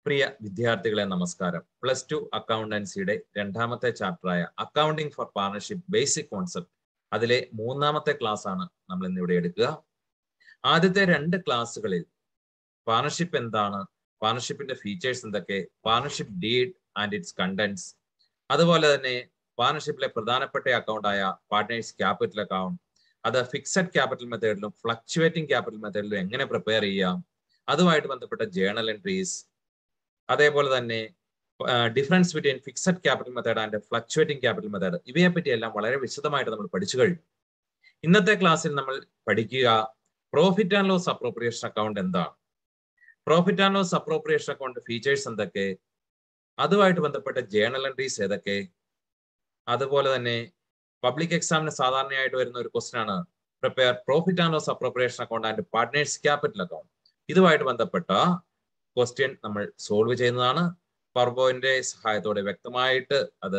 പ്രിയ വിദ്യാർത്ഥികളെ നമസ്കാരം plus two അക്കൗണ്ടൻസിയുടെ രണ്ടാമത്തെ ചാപ്റ്ററായ accounting for partnership basic concept അതിലെ മൂന്നാമത്തെ ക്ലാസ് ആണ് നമ്മൾ ഇന്ന് ഇവിടെ എടുക്കുക ആദ്യത്തെ രണ്ട് ക്ലാസ്സുകളിൽ പാർട്ണർഷിപ്പ് എന്താണ് പാർട്ണർഷിപ്പിന്റെ ഫീച്ചേഴ്സ് എന്തൊക്കെ partnership deed and its contents അതുപോലെ തന്നെ പാർട്ണർഷിപ്പിലെ പ്രധാനപ്പെട്ട അക്കൗണ്ടായ പാർട്ട്നേഴ്സ് ക്യാപിറ്റൽ അക്കൗണ്ട് അത് ഫിക്സഡ് ക്യാപിറ്റൽ മെത്തേഡിലും ഫ്ലക്ച്വേറ്റിംഗ് ക്യാപിറ്റൽ മെത്തേഡിലും എങ്ങനെ പ്രിപ്പയർ ചെയ്യാം അതുമായിട്ട് ബന്ധപ്പെട്ട ജേണൽ എൻട്രീസ് അതേപോലെ തന്നെ difference between fixed capital method and fluctuating capital method ഇവയെ പറ്റി എല്ലാം വളരെ വിശദമായിട്ട് നമ്മൾ പഠിച്ചു കഴിഞ്ഞു ഇന്നത്തെ ക്ലാസ്സിൽ നമ്മൾ പഠിക്കുക profit and loss appropriation account എന്താണ് profit and loss appropriation account features എന്തൊക്കെ അതുമായിട്ട് ബന്ധപ്പെട്ട ജേണൽ എൻട്രീസ് ഏതൊക്കെ അതുപോലെ തന്നെ പബ്ലിക് എക്സാമിന് സാധാരണയായിട്ട് വരുന്ന ഒരു ക്വസ്റ്റൻ ആണ് prepare profit and loss appropriation account and partners capital account ഇതുമായിട്ട് ബന്ധപ്പെട്ട ക്വസ്റ്റ്യൻ നമ്മൾ സോൾവ് ചെയ്യുന്നതാണ് പവർപോയിന്റെ സഹായത്തോടെ വ്യക്തമായിട്ട് അത്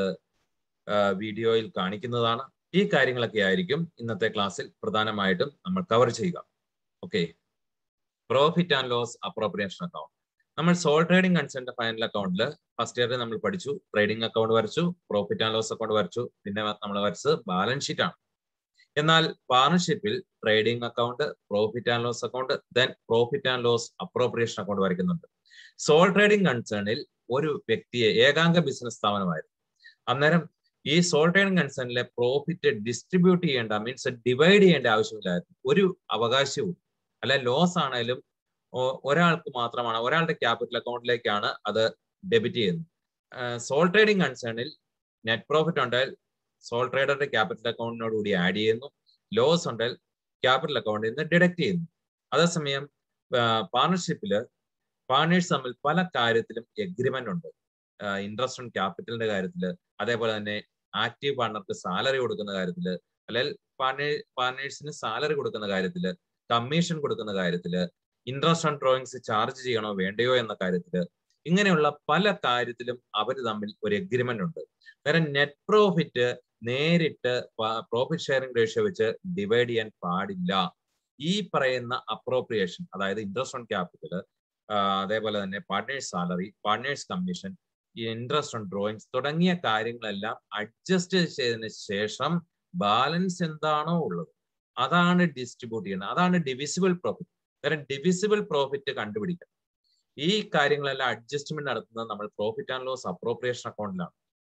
വീഡിയോയിൽ കാണിക്കുന്നതാണ് ഈ കാര്യങ്ങളൊക്കെ ആയിരിക്കും ഇന്നത്തെ ക്ലാസ്സിൽ പ്രധാനമായിട്ടും നമ്മൾ കവർ ചെയ്യുക okay profit and loss appropriation account നമ്മൾ സോൾ ട്രേഡിംഗ് കൺസെന്റ് ഫൈനൽ അക്കൗണ്ടിൽ ഫസ്റ്റ് ഇയറിൽ നമ്മൾ പഠിച്ചു ട്രേഡിംഗ് അക്കൗണ്ട് വരച്ചു പ്രോഫിറ്റ് ആൻഡ് ലോസ് അക്കൗണ്ട് വരച്ചു പിന്നെ നമ്മൾ വരച്ചത് ബാലൻസ് ഷീറ്റ് ആണ് എന്നാൽ പാർട്ണർഷിപ്പിൽ trading account profit and loss account then profit and loss appropriation account വരയ്ക്കുന്നുണ്ട് സോൾ ട്രേഡിംഗ് കൺസേണിൽ ഒരു വ്യക്തിയെ ഏകാംഗ ബിസിനസ് സ്ഥാപനമായിരുന്നു അന്നേരം ഈ സോൾ ട്രേഡിംഗ് കൺസേണിലെ പ്രോഫിറ്റ് ഡിസ്ട്രിബ്യൂട്ട് ചെയ്യേണ്ട മീൻസ് ഡിവൈഡ് ചെയ്യേണ്ട ആവശ്യമില്ലായിരുന്നു ഒരു അവകാശവും അല്ല ലോസ് ആണെങ്കിലും ഒരാൾക്ക് മാത്രമാണ് ഒരാളുടെ ക്യാപിറ്റൽ അക്കൗണ്ടിലേക്കാണ് അത് ഡെബിറ്റ് ചെയ്യുന്നത് സോൾ ട്രേഡിംഗ് കൺസേണിൽ നെറ്റ് പ്രോഫിറ്റ് ഉണ്ടെങ്കിൽ സോൾ ട്രേഡറുടെ ക്യാപിറ്റൽ അക്കൗണ്ടിനോട് കൂടി ആഡ് ചെയ്യുന്നു ലോസ് ഉണ്ടെങ്കിൽ ക്യാപിറ്റൽ അക്കൗണ്ടിൽ നിന്ന് ഡിഡക്ട് ചെയ്യുന്നു അതേസമയം പാർട്ണർഷിപ്പില് പാർട്ണേഴ്സ് തമ്മിൽ പല കാര്യത്തിലും എഗ്രിമെന്റ് ഉണ്ട് ഇൻട്രസ്റ്റ് ഓൺ ക്യാപിറ്റലിന്റെ കാര്യത്തില് അതേപോലെ തന്നെ ആക്റ്റീവ് പാർട്ണർക്ക് സാലറി കൊടുക്കുന്ന കാര്യത്തില് അല്ലെങ്കിൽ പാർട്ണേ പാർട്ണേഴ്സിന് സാലറി കൊടുക്കുന്ന കാര്യത്തില് കമ്മീഷൻ കൊടുക്കുന്ന കാര്യത്തില് ഇൻട്രസ്റ്റ് ഓൺ ഡ്രോയിങ്സ് ചാർജ് ചെയ്യണോ വേണ്ടയോ എന്ന കാര്യത്തില് ഇങ്ങനെയുള്ള പല കാര്യത്തിലും അവർ തമ്മിൽ ഒരു എഗ്രിമെന്റ് ഉണ്ട് നേരം നെറ്റ് പ്രോഫിറ്റ് നേരിട്ട് പ്രോഫിറ്റ് ഷെയറിംഗ് റേഷ്യോ വെച്ച് ഡിവൈഡ് ചെയ്യാൻ പാടില്ല ഈ പറയുന്ന അപ്രോപ്രിയേഷൻ അതായത് ഇൻട്രസ്റ്റ് ഓൺ ക്യാപിറ്റൽ അതേപോലെ തന്നെ പാർട്ട്നേഴ്സ് സാലറി പാർട്ട്നേഴ്സ് കമ്മീഷൻ ഈ ഇൻട്രസ്റ്റ് ഓൺ ഡ്രോയിങ്സ് തുടങ്ങിയ കാര്യങ്ങളെല്ലാം അഡ്ജസ്റ്റ് ചെയ്തതിന് ശേഷം ബാലൻസ് എന്താണോ ഉള്ളത് അതാണ് ഡിസ്ട്രിബ്യൂട്ട് ചെയ്യുന്നത് അതാണ് ഡിവിസിബിൾ പ്രോഫിറ്റ് കാരണം ഡിവിസിബിൾ പ്രോഫിറ്റ് കണ്ടുപിടിക്കണം ഈ കാര്യങ്ങളെല്ലാം അഡ്ജസ്റ്റ്മെന്റ് നടത്തുന്നത് നമ്മൾ പ്രോഫിറ്റ് ആൻഡ് ലോസ് അപ്രോപ്രിയേഷൻ അക്കൗണ്ടിലാണ്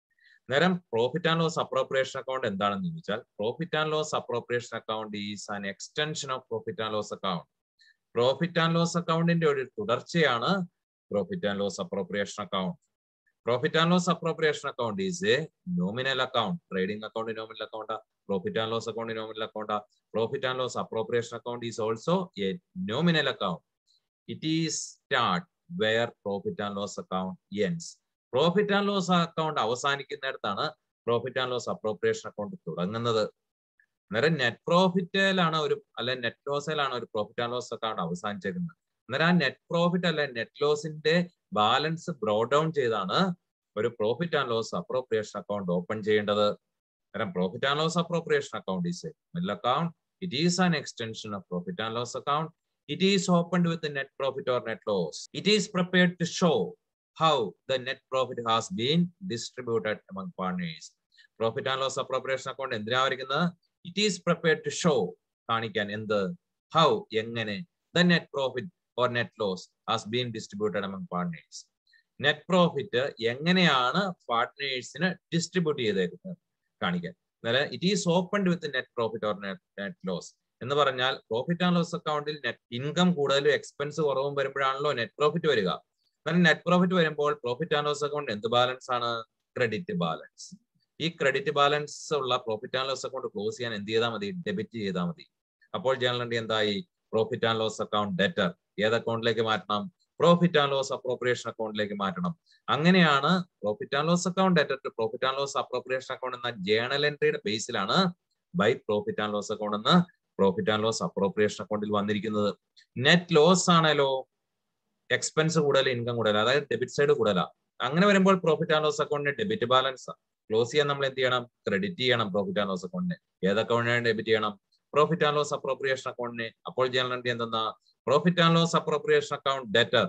നേരം profit and loss appropriation account എന്താണെന്ന് ചോദിച്ചാൽ profit and loss appropriation account is an extension of profit and loss account profit and loss അക്കൗണ്ടിന്റെ ഒരു തുടർച്ചയാണ് profit and loss appropriation account profit and loss appropriation account is a nominal account trading account nominal account profit and loss account nominal account profit and loss appropriation account is also a nominal account it is start where profit and loss account ends profit and loss account അവസാനിക്കുന്നിടത്താണ് profit and loss appropriation account തുടങ്ങുന്നത് അന്നേരം net പ്രോഫിറ്റിലാണ് ഒരു അല്ലെ net ലോസിലാണ് ഒരു profit and loss account അവസാനിച്ചേക്കുന്നത് അന്നേരം ആ നെറ്റ് പ്രോഫിറ്റ് അല്ലെ നെറ്റ് ലോസിന്റെ ബാലൻസ് ബ്രോ ഡൗൺ ചെയ്താണ് ഒരു profit and loss appropriation account open ചെയ്യേണ്ടത് അന്നേരം profit and loss appropriation account is A mill account it is an extension of profit and loss account it is opened with the net profit or net loss. It is prepared to show how the net profit has been distributed among partners. Profit and loss appropriation account എന്തിനാ വരയ്ക്കുന്നത് it is prepared to show കാണിക്കാൻ എന്ത് how എങ്ങനെ the net profit or net loss has been distributed among partners net profit എങ്ങനെയാണ് പാർട്ട്നേഴ്സിന് distribute ചെയ്തേക്കുന്നത് കാണിക്കാൻ അതായത് it is opened with net profit or net loss എന്ന് പറഞ്ഞാൽ പ്രോഫിറ്റ് ആൻഡ് ലോസ് അക്കൗണ്ടിൽ നെറ്റ് ഇൻകം കൂടുതലും എക്സ്പെൻസ് കുറവും വരുമ്പോഴാണല്ലോ നെറ്റ് പ്രോഫിറ്റ് വരിക കാരണം നെറ്റ് പ്രോഫിറ്റ് വരുമ്പോൾ പ്രോഫിറ്റ് ആൻഡ് ലോസ് അക്കൗണ്ട് എന്ത് ബാലൻസ് ആണ് ക്രെഡിറ്റ് ബാലൻസ് ഈ ക്രെഡിറ്റ് ബാലൻസ് ഉള്ള profit and loss account close ചെയ്യാൻ എന്ത് ചെയ്താൽ മതി ഡെബിറ്റ് ചെയ്താൽ മതി അപ്പോൾ ജനറൽ എൻട്രി എന്തായി profit and loss account debtor ഏത് അക്കൗണ്ടിലേക്ക് മാറ്റണം പ്രോഫിറ്റ് ആൻഡ് ലോസ് അപ്രോപ്രിയേഷൻ അക്കൗണ്ടിലേക്ക് മാറ്റണം അങ്ങനെയാണ് profit and loss account debtor to profit and loss appropriation account എന്ന ജേണൽ എൻട്രിയുടെ ബേസിലാണ് by profit and loss account എന്ന് പ്രോഫിറ്റ് ആൻഡ് ലോസ് അപ്രോപ്രിയേഷൻ അക്കൗണ്ടിൽ വന്നിരിക്കുന്നത് നെറ്റ് ലോസ് ആണല്ലോ എക്സ്പെൻസ് കൂടുതൽ ഇൻകം കൂടുതൽ അതായത് ഡെബിറ്റ് സൈഡ് കൂടുതലാ അങ്ങനെ വരുമ്പോൾ പ്രോഫിറ്റ് ആൻഡ് ലോസ് അക്കൗണ്ടിന് ഡെബിറ്റ് ബാലൻസ് ക്ലോസ് ചെയ്യാൻ നമ്മൾ എന്ത് ചെയ്യണം ക്രെഡിറ്റ് ചെയ്യണം പ്രോഫിറ്റ് ആൻഡ് ലോസ് അക്കൗണ്ടിനെ ഏത് അക്കൗണ്ടിനാണ് ഡെബിറ്റ് ചെയ്യണം പ്രോഫിറ്റ് ആൻഡ് ലോസ് അപ്രോപ്രിയേഷൻ അക്കൗണ്ടിനെ അപ്പോൾ ജനറൽ എൻട്രി എന്തെന്നാ profit and loss appropriation account debtor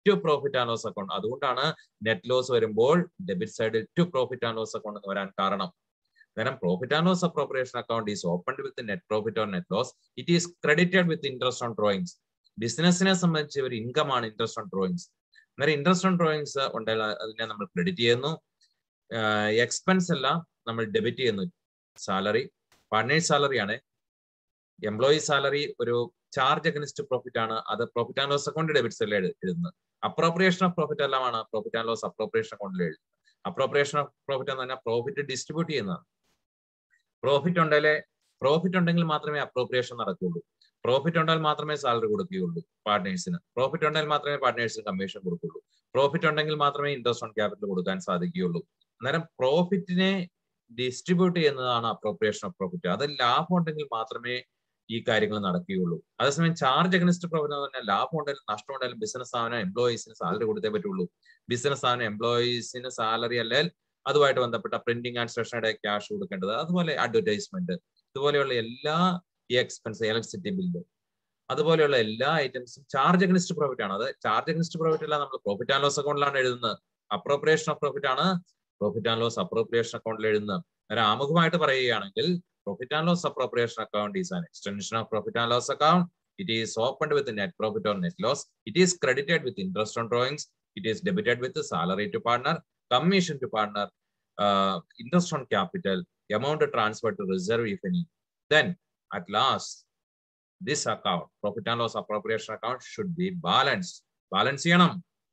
to profit and loss account അതുകൊണ്ടാണ് നെറ്റ് ലോസ് വരുമ്പോൾ ഡെബിറ്റ് സൈഡിൽ to profit and loss account എന്ന് വരാൻ കാരണം കാരണം profit and loss appropriation account is open with net profit or net loss it is credited with interest on drawings ബിസിനസിനെ സംബന്ധിച്ച് ഒരു ഇൻകം ആണ് ഇൻട്രസ്റ്റ് ഓൺ ഡ്രോയിങ്സ് അന്നേരം ഇൻട്രസ്റ്റ് ഓൺ ഡ്രോയിങ്സ് ഉണ്ടെങ്കിൽ അതിനെ നമ്മൾ ക്രെഡിറ്റ് ചെയ്യുന്നു എക്സ്പെൻസ് എല്ലാം നമ്മൾ ഡെബിറ്റ് ചെയ്യുന്നു സാലറി പാർട്ട്നേഴ്സ് സാലറി ആണ് എംപ്ലോയി സാലറി ഒരു ചാർജ് അഗനിസ്റ്റ് പ്രോഫിറ്റ് ആണ് അത് profit and loss account debit സൈഡിൽ എഴുതുന്നത് അപ്രോപ്രിയേഷൻ ഓഫ് പ്രോഫിറ്റ് എല്ലാമാണ് പ്രോഫിറ്റ് ആൻഡ് ലോസ് അപ്രോപ്രിയേഷൻ അക്കൗണ്ടിൽ എഴുതുന്നത് അപ്രോപ്രിയേഷൻ ഓഫ് പ്രോഫിറ്റ് എന്ന് പറഞ്ഞാൽ പ്രോഫിറ്റ് ഡിസ്ട്രിബ്യൂട്ട് ചെയ്യുന്നതാണ് പ്രോഫിറ്റ് ഉണ്ടെങ്കിലേ പ്രോഫിറ്റ് ഉണ്ടെങ്കിൽ മാത്രമേ അപ്രോപ്രിയേഷൻ നടക്കുകയുള്ളൂ പ്രോഫിറ്റ് ഉണ്ടെങ്കിൽ മാത്രമേ സാലറി കൊടുക്കുകയുള്ളൂ പാർട്ട്നേഴ്സിന് പ്രോഫിറ്റ് ഉണ്ടെങ്കിൽ മാത്രമേ പാർട്ട്നേഴ്സിന് കമ്മീഷൻ കൊടുക്കുകയുള്ളൂ പ്രോഫിറ്റ് ഉണ്ടെങ്കിൽ മാത്രമേ ഇൻട്രസ്റ്റ് ഓൺ ക്യാപിറ്റൽ കൊടുക്കാൻ സാധിക്കുകയുള്ളൂ അന്നേരം പ്രോഫിറ്റിനെ ഡിസ്ട്രിബ്യൂട്ട് ചെയ്യുന്നതാണ് അപ്രോപ്രിയേഷൻ ഓഫ് പ്രോഫിറ്റ് അത് ലാഭം ഉണ്ടെങ്കിൽ മാത്രമേ ഈ കാര്യങ്ങൾ നടക്കുകയുള്ളൂ അതേസമയം ചാർജ് അഗനിസ്റ്റ് പ്രോഫിറ്റ് എന്ന് പറഞ്ഞാൽ ലാഭം ഉണ്ടെങ്കിലും നഷ്ടം ഉണ്ടെങ്കിലും ബിസിനസ് സ്ഥാപനം എംപ്ലോയീസിന് സാലറി കൊടുത്തേ പറ്റുള്ളൂ ബിസിനസ് സ്ഥാപനം എംപ്ലോയീസിന് സാലറി അല്ലെങ്കിൽ അതുമായിട്ട് ബന്ധപ്പെട്ട പ്രിന്റിംഗ് ആൻഡ് സ്റ്റേഷനറി ക്യാഷ് കൊടുക്കേണ്ടത് അതുപോലെ അഡ്വർടൈസ്മെന്റ് ഇതുപോലെയുള്ള എല്ലാ ഈ എക്സ്പെൻസ് ഇലക്ട്രിസിറ്റി ബില്ല് അതുപോലെയുള്ള എല്ലാ ഐറ്റംസും ചാർജ് അഗനിസ്റ്റ് പ്രോഫിറ്റ് ആണ് അത് ചാർജ് അഗനിസ്റ്റ് പ്രോഫിറ്റ് അല്ല നമ്മൾ പ്രോഫിറ്റ് ആൻഡ് ലോസ് അക്കൗണ്ടിലാണ് എഴുതുന്നത് അപ്രോപ്രിയേഷൻ ഓഫ് പ്രോഫിറ്റ് ആണ് പ്രോഫിറ്റ് ആൻഡ് ലോസ് അപ്രോപ്രിയേഷൻ അക്കൗണ്ടിൽ എഴുതുന്നത് അന്നേരം ആമുഖമായിട്ട് പറയുകയാണെങ്കിൽ profit and loss appropriation account is an extension of profit and loss account it is opened with net profit or net loss it is credited with interest on drawings it is debited with salary to partner commission to partner, uh, interest on capital, amount transferred to reserve if any. Then at last, this account, profit and loss appropriation account should be balanced. Balance ചെയ്യണം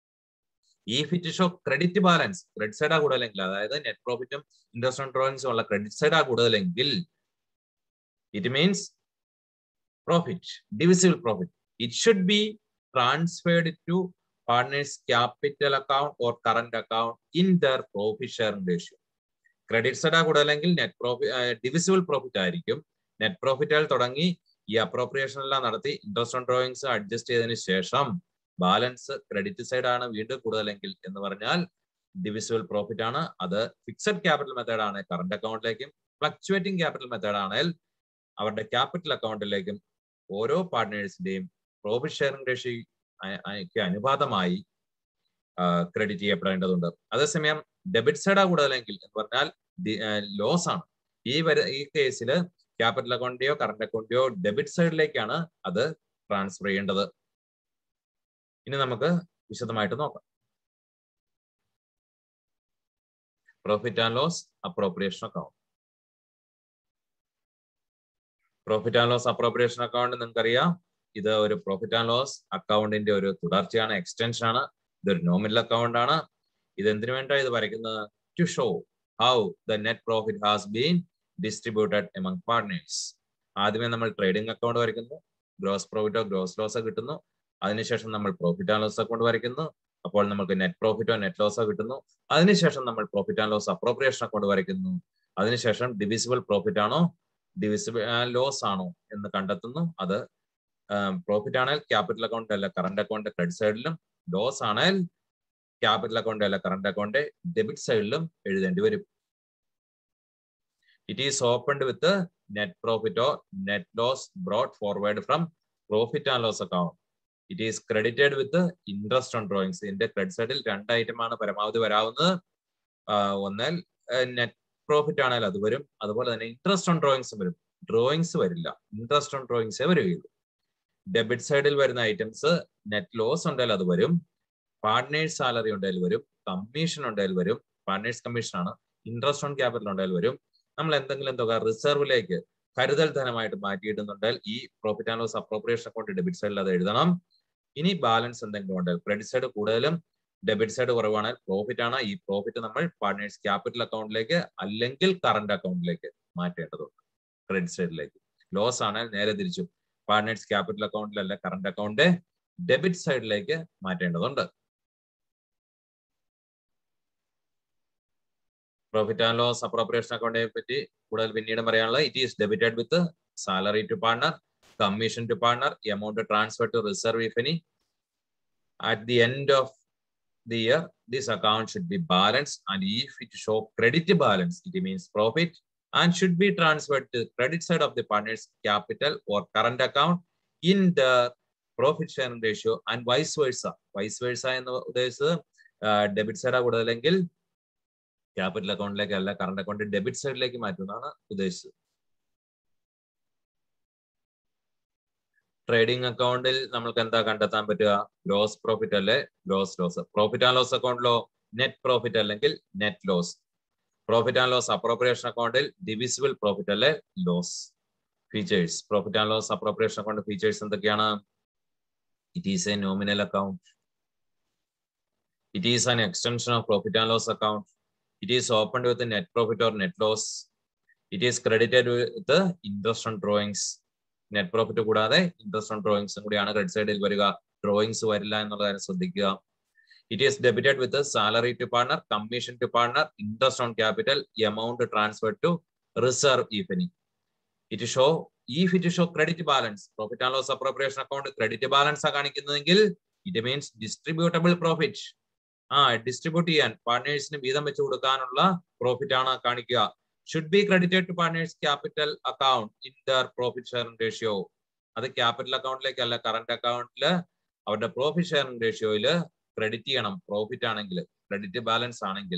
if it show credit balance, credit side ആ കൂടുതലെങ്കിൽ അതായത് net പ്രോഫിറ്റും interest on ഡ്രോയിങ്സും ഉള്ള credit side ആ കൂടുതലെങ്കിൽ it means profit divisible profit it should be transferred to partners capital account or current account in their profit sharing ratio. Credit side കൂടുതലെങ്കിൽ net profit divisible profit ആയിരിക്കും net പ്രോഫിറ്റുകൾ തുടങ്ങി ഈ appropriation എല്ലാം നടത്തി interest on drawings adjust ചെയ്തതിനു ശേഷം balance credit side ആണ് വീണ്ടും കൂടുതലെങ്കിൽ എന്ന് പറഞ്ഞാൽ ഡിവിസിബിൾ പ്രോഫിറ്റ് ആണ് അത് ഫിക്സഡ് ക്യാപിറ്റൽ മെത്തേഡ് ആണ് കറണ്ട് അക്കൗണ്ടിലേക്കും ഫ്ലക്ച്വേറ്റിംഗ് ക്യാപിറ്റൽ മെത്തേഡ് ആണെങ്കിൽ അവരുടെ ക്യാപിറ്റൽ അക്കൗണ്ടിലേക്കും ഓരോ പാർട്ട്നേഴ്സിന്റെയും പ്രോഫിറ്റ് ഷെയറിംഗ് റേഷ്യോ ക്ക് അനുപാതമായി ക്രെഡിറ്റ് ചെയ്യപ്പെടേണ്ടതുണ്ട് അതേസമയം ഡെബിറ്റ് സൈഡാ കൂടുതലെങ്കിൽ എന്ന് പറഞ്ഞാൽ ലോസ് ആണ് ഈ വര ഈ കേസിൽ ക്യാപിറ്റൽ അക്കൗണ്ടിന്റെയോ കറണ്ട് അക്കൗണ്ടിന്റെയോ ഡെബിറ്റ് സൈഡിലേക്കാണ് അത് ട്രാൻസ്ഫർ ചെയ്യേണ്ടത് ഇനി നമുക്ക് വിശദമായിട്ട് നോക്കാം profit and loss appropriation account profit and loss appropriation account നിങ്ങൾക്കറിയാം ഇത് ഒരു പ്രോഫിറ്റ് ആൻഡ് ലോസ് അക്കൗണ്ടിന്റെ ഒരു തുടർച്ചയാണ് എക്സ്റ്റൻഷൻ ആണ് ഇതൊരു നോമിനൽ അക്കൗണ്ട് ആണ് ഇത് എന്തിനു വേണ്ടിയാണ് ഇത് വരയ്ക്കുന്നത് to show how the net profit has been distributed among partners ആദ്യമേ നമ്മൾ ട്രേഡിംഗ് അക്കൗണ്ട് വരയ്ക്കുന്നു ഗ്രോസ് പ്രോഫിറ്റോ ഗ്രോസ് ലോസോ കിട്ടുന്നു അതിനുശേഷം നമ്മൾ പ്രോഫിറ്റ് ആൻഡ് ലോസ് അക്കൗണ്ട് വരയ്ക്കുന്നു അപ്പോൾ നമുക്ക് നെറ്റ് പ്രോഫിറ്റോ നെറ്റ് ലോസോ കിട്ടുന്നു അതിനുശേഷം നമ്മൾ profit and loss appropriation account വരയ്ക്കുന്നു അതിനുശേഷം ഡിവിസിബിൾ പ്രോഫിറ്റ് ആണോ ഡിവിസിബിൾ ലോസ് ആണോ എന്ന് കണ്ടെത്തുന്നു അത് പ്രോഫിറ്റ് ആണെങ്കിൽ ക്യാപിറ്റൽ അക്കൗണ്ട് അല്ല കറണ്ട് അക്കൗണ്ട് ക്രെഡിറ്റ് സൈഡിലും ലോസ് ആണെങ്കിൽ ക്യാപിറ്റൽ അക്കൗണ്ട് അല്ല കറണ്ട് അക്കൗണ്ട് ഡെബിറ്റ് സൈഡിലും എഴുതേണ്ടി വരും it is opened with net profit or net loss brought forward from profit and loss account it is credited with interest on drawings ഇതിന്റെ credit സൈഡിൽ രണ്ട് item ആണ് പരമാവധി വരാവുന്നത് ഒന്നാൽ നെറ്റ് പ്രോഫിറ്റ് ആണെങ്കിൽ അത് വരും അതുപോലെ തന്നെ ഇൻട്രസ്റ്റ് ഓൺ ഡ്രോയിങ്സ് വരും ഡ്രോയിങ്സ് വരില്ല ഇൻട്രസ്റ്റ് ഓൺ ഡ്രോയിങ്സേ വരികയുള്ളൂ ഡെബിറ്റ് സൈഡിൽ വരുന്ന ഐറ്റംസ് നെറ്റ് ലോസ് ഉണ്ടെങ്കിൽ അത് വരും പാർട്ട്നേഴ്സ് സാലറി ഉണ്ടെങ്കിൽ വരും കമ്മീഷൻ ഉണ്ടെങ്കിൽ വരും പാർട്ട്നേഴ്സ് കമ്മീഷൻ ആണ് ഇൻട്രസ്റ്റ് ഓൺ ക്യാപിറ്റൽ ഉണ്ടെങ്കിൽ വരും നമ്മൾ എന്തെങ്കിലും തുക റിസർവിലേക്ക് കരുതൽ ധനമായിട്ട് മാറ്റിയിടുന്നുണ്ടെങ്കിൽ ഈ profit and loss appropriation account debit സൈഡിൽ അത് എഴുതണം ഇനി ബാലൻസ് എന്തെങ്കിലും ഉണ്ടെങ്കിൽ ക്രെഡിറ്റ് സൈഡ് കൂടുതലും ഡെബിറ്റ് സൈഡ് കുറവാണെങ്കിൽ പ്രോഫിറ്റ് ആണ് ഈ പ്രോഫിറ്റ് നമ്മൾ പാർട്ട്നേഴ്സ് ക്യാപിറ്റൽ അക്കൗണ്ടിലേക്ക് അല്ലെങ്കിൽ കറണ്ട് അക്കൗണ്ടിലേക്ക് മാറ്റേണ്ടതുണ്ട് ക്രെഡിറ്റ് സൈഡിലേക്ക് ലോസ് ആണെങ്കിൽ നേരെ തിരിച്ചു പാർട്ട്നേഴ്സ് ക്യാപിറ്റൽ അക്കൗണ്ടിലല്ല കറണ്ട് അക്കൗണ്ട് ഡെബിറ്റ് സൈഡിലേക്ക് മാറ്റേണ്ടതുണ്ട് പ്രോഫിറ്റ് ആൻഡ് ലോസ് അപ്രോപ്രിയേഷൻ അക്കൗണ്ടിനെ പറ്റി കൂടുതൽ പിന്നീട് പറയാനുള്ളത് it is debited with salary to partner commission to partner amount transfer to reserve if any at the end of the year, this account should be balanced and if it show credit balance, it means profit and should be transferred to credit side of the partner's capital or current account in the profit sharing ratio and vice versa vice versa എന്ന് ഉദ്ദേശിച്ചത് debit സൈഡാ കൂടുതലെങ്കിൽ capital അക്കൗണ്ടിലേക്ക് അല്ല current account debit സൈഡിലേക്ക് മാറ്റുന്നതാണ് ഉദ്ദേശിച്ചത് trading അക്കൗണ്ടിൽ നമ്മൾക്ക് എന്താ കണ്ടെത്താൻ പറ്റുക ഗ്രോസ് പ്രോഫിറ്റ് അല്ലെ gross loss profit and loss അക്കൗണ്ടിലോ നെറ്റ് പ്രോഫിറ്റ് അല്ലെങ്കിൽ net loss profit and loss appropriation അക്കൗണ്ടിൽ ഡിവിസിബിൾ പ്രോഫിറ്റ് അല്ലെ loss features profit and loss appropriation account features എന്തൊക്കെയാണ് it is a nominal account it is an extension of profit and loss account it is opened with net profit or net loss it is credited with interest on drawings net profit കൂടാതെ interest on ഡ്രോയിങ്സും കൂടിയാണ് credit സൈഡിൽ വരിക drawings വരില്ല എന്നുള്ള കാര്യം ശ്രദ്ധിക്കുക it is debited with salary to partner commission to partner interest on capital amount transfer to reserve if any it show if it show credit balance profit and loss appropriation account credit balance ആ കാണിക്കുന്നതെങ്കിൽ it means distributable profit ആ distribute ചെയ്യാൻ പാർട്ട്നേഴ്സിന് വീതം വെച്ച് കൊടുക്കാനുള്ള profit ആണ് കാണിക്കുക should be credited to partners capital account in their profit sharing ratio അത് ക്യാപിറ്റൽ അക്കൗണ്ടിലേക്ക് അല്ല കറന്റ് അക്കൗണ്ടിൽ അവരുടെ പ്രോഫിറ്റ് ഷെയറിംഗ് റേഷ്യോയിൽ ക്രെഡിറ്റ് ചെയ്യണം പ്രോഫിറ്റ് ആണെങ്കിൽ ക്രെഡിറ്റ് ബാലൻസ് ആണെങ്കിൽ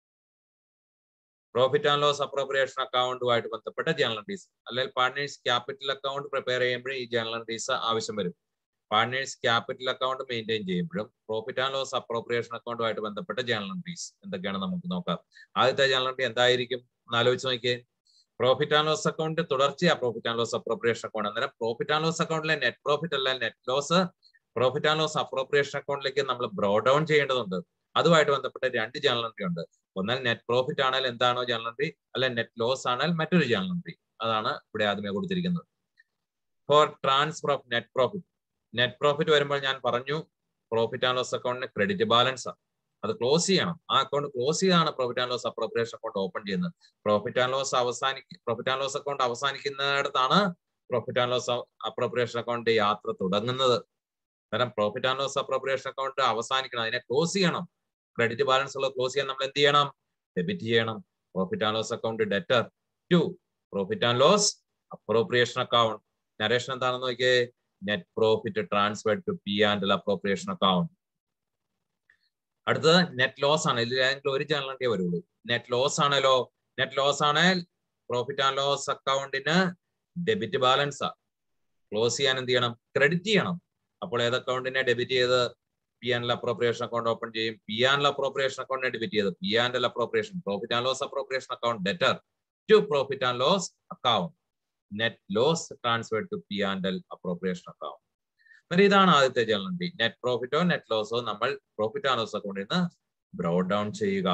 പ്രോഫിറ്റ് ആൻഡ് ലോസ് അപ്രോപ്രിയേഷൻ അക്കൗണ്ടുമായിട്ട് ബന്ധപ്പെട്ട ജേണൽ എൻട്രീസ് അല്ലെങ്കിൽ പാർട്ട്നേഴ്സ് ക്യാപിറ്റൽ അക്കൗണ്ട് പ്രിപ്പയർ ചെയ്യുമ്പോഴും ഈ ജേണൽ എൻട്രീസ് ആവശ്യം വരും പാർട്ട്നേഴ്സ് ക്യാപിറ്റൽ അക്കൗണ്ട് മെയിൻറ്റെയിൻ ചെയ്യുമ്പോഴും പ്രോഫിറ്റ് ആൻഡ് ലോസ് അപ്രോപ്രിയേഷൻ അക്കൗണ്ടുമായിട്ട് ബന്ധപ്പെട്ട ജേണൽ എൻട്രീസ് എന്തൊക്കെയാണ് നമുക്ക് നോക്കാം ആദ്യത്തെ ജേണൽ എൻട്രി എന്തായിരിക്കും ഒന്ന് ആലോചിച്ച് നോക്കിയേ പ്രോഫിറ്റ് ആൻഡ് ലോസ് അക്കൗണ്ട് തുടർച്ചയാ profit and loss appropriation account അന്നേരം പ്രോഫിറ്റ് ആൻഡ് ലോസ് അക്കൗണ്ടിലെ നെറ്റ് പ്രോഫിറ്റ് അല്ല net loss profit and loss appropriation അക്കൗണ്ടിലേക്ക് നമ്മൾ ബ്രോ ഡൗൺ ചെയ്യേണ്ടതുണ്ട് അതുമായിട്ട് ബന്ധപ്പെട്ട രണ്ട് ജേണൽ എൻട്രി ഉണ്ട് ഒന്നാൽ നെറ്റ് പ്രോഫിറ്റ് ആണെങ്കിൽ എന്താണോ ജേണൽ എൻട്രി അല്ല നെറ്റ് ലോസ് ആണെങ്കിൽ മറ്റൊരു ജേണൽ എൻട്രി അതാണ് ഇവിടെ ആദ്യമേ കൊടുത്തിരിക്കുന്നത് for transfer of net profit net profit വരുമ്പോൾ ഞാൻ പറഞ്ഞു പ്രോഫിറ്റ് ആൻഡ് ലോസ് അക്കൗണ്ടിന് ക്രെഡിറ്റ് ബാലൻസ് ആണ് അത് ക്ലോസ് ചെയ്യണം ആ അക്കൗണ്ട് ക്ലോസ് ചെയ്താണ് profit and loss appropriation account open ചെയ്യുന്നത് പ്രോഫിറ്റ് ആൻഡ് ലോസ് അവസാനിക്കും പ്രോഫിറ്റ് ആൻഡ് ലോസ് അക്കൗണ്ട് അവസാനിക്കുന്നിടത്താണ് profit and loss appropriation account യാത്ര തുടങ്ങുന്നത് കാരണം profit and loss appropriation account അവസാനിക്കണം അതിനെ ക്ലോസ് ചെയ്യണം ക്രെഡിറ്റ് ബാലൻസ് ഉള്ള ക്ലോസ് ചെയ്യാൻ നമ്മൾ എന്ത് ചെയ്യണം ഡെബിറ്റ് ചെയ്യണം profit and loss account debtor to profit and loss appropriation account narration എന്താണെന്ന് നോക്കിയേ net profit transfer to P and appropriation account അടുത്തത് നെറ്റ് ലോസ് ആണ് ഇതിൽ ഏതെങ്കിലും ഒരു ജേണൽ എൻട്രിയേ വരുള്ളൂ നെറ്റ് ലോസ് ആണല്ലോ നെറ്റ് ലോസ് ആണെങ്കിൽ പ്രോഫിറ്റ് ആൻഡ് ലോസ് അക്കൗണ്ടിന് ഡെബിറ്റ് ബാലൻസ് ക്ലോസ് ചെയ്യാൻ എന്ത് ചെയ്യണം ക്രെഡിറ്റ് ചെയ്യണം അപ്പോൾ ഏത് അക്കൗണ്ടിനെ ഡെബിറ്റ് ചെയ്ത് P and appropriation account open ചെയ്യും പി ആൻഡ് അപ്രോപ്രിയേഷൻ അക്കൗണ്ടിനെ ഡെബിറ്റ് ചെയ്ത് P and appropriation profit and loss appropriation account debtor to profit and loss account net loss transfer to P and appropriation account എന്നിട്ട് ഇതാണ് ആദ്യത്തെ journal entry net പ്രോഫിറ്റോ net ലോസോ നമ്മൾ profit and loss അക്കൗണ്ടിൽ നിന്ന് ബ്രോ ഡൗൺ ചെയ്യുക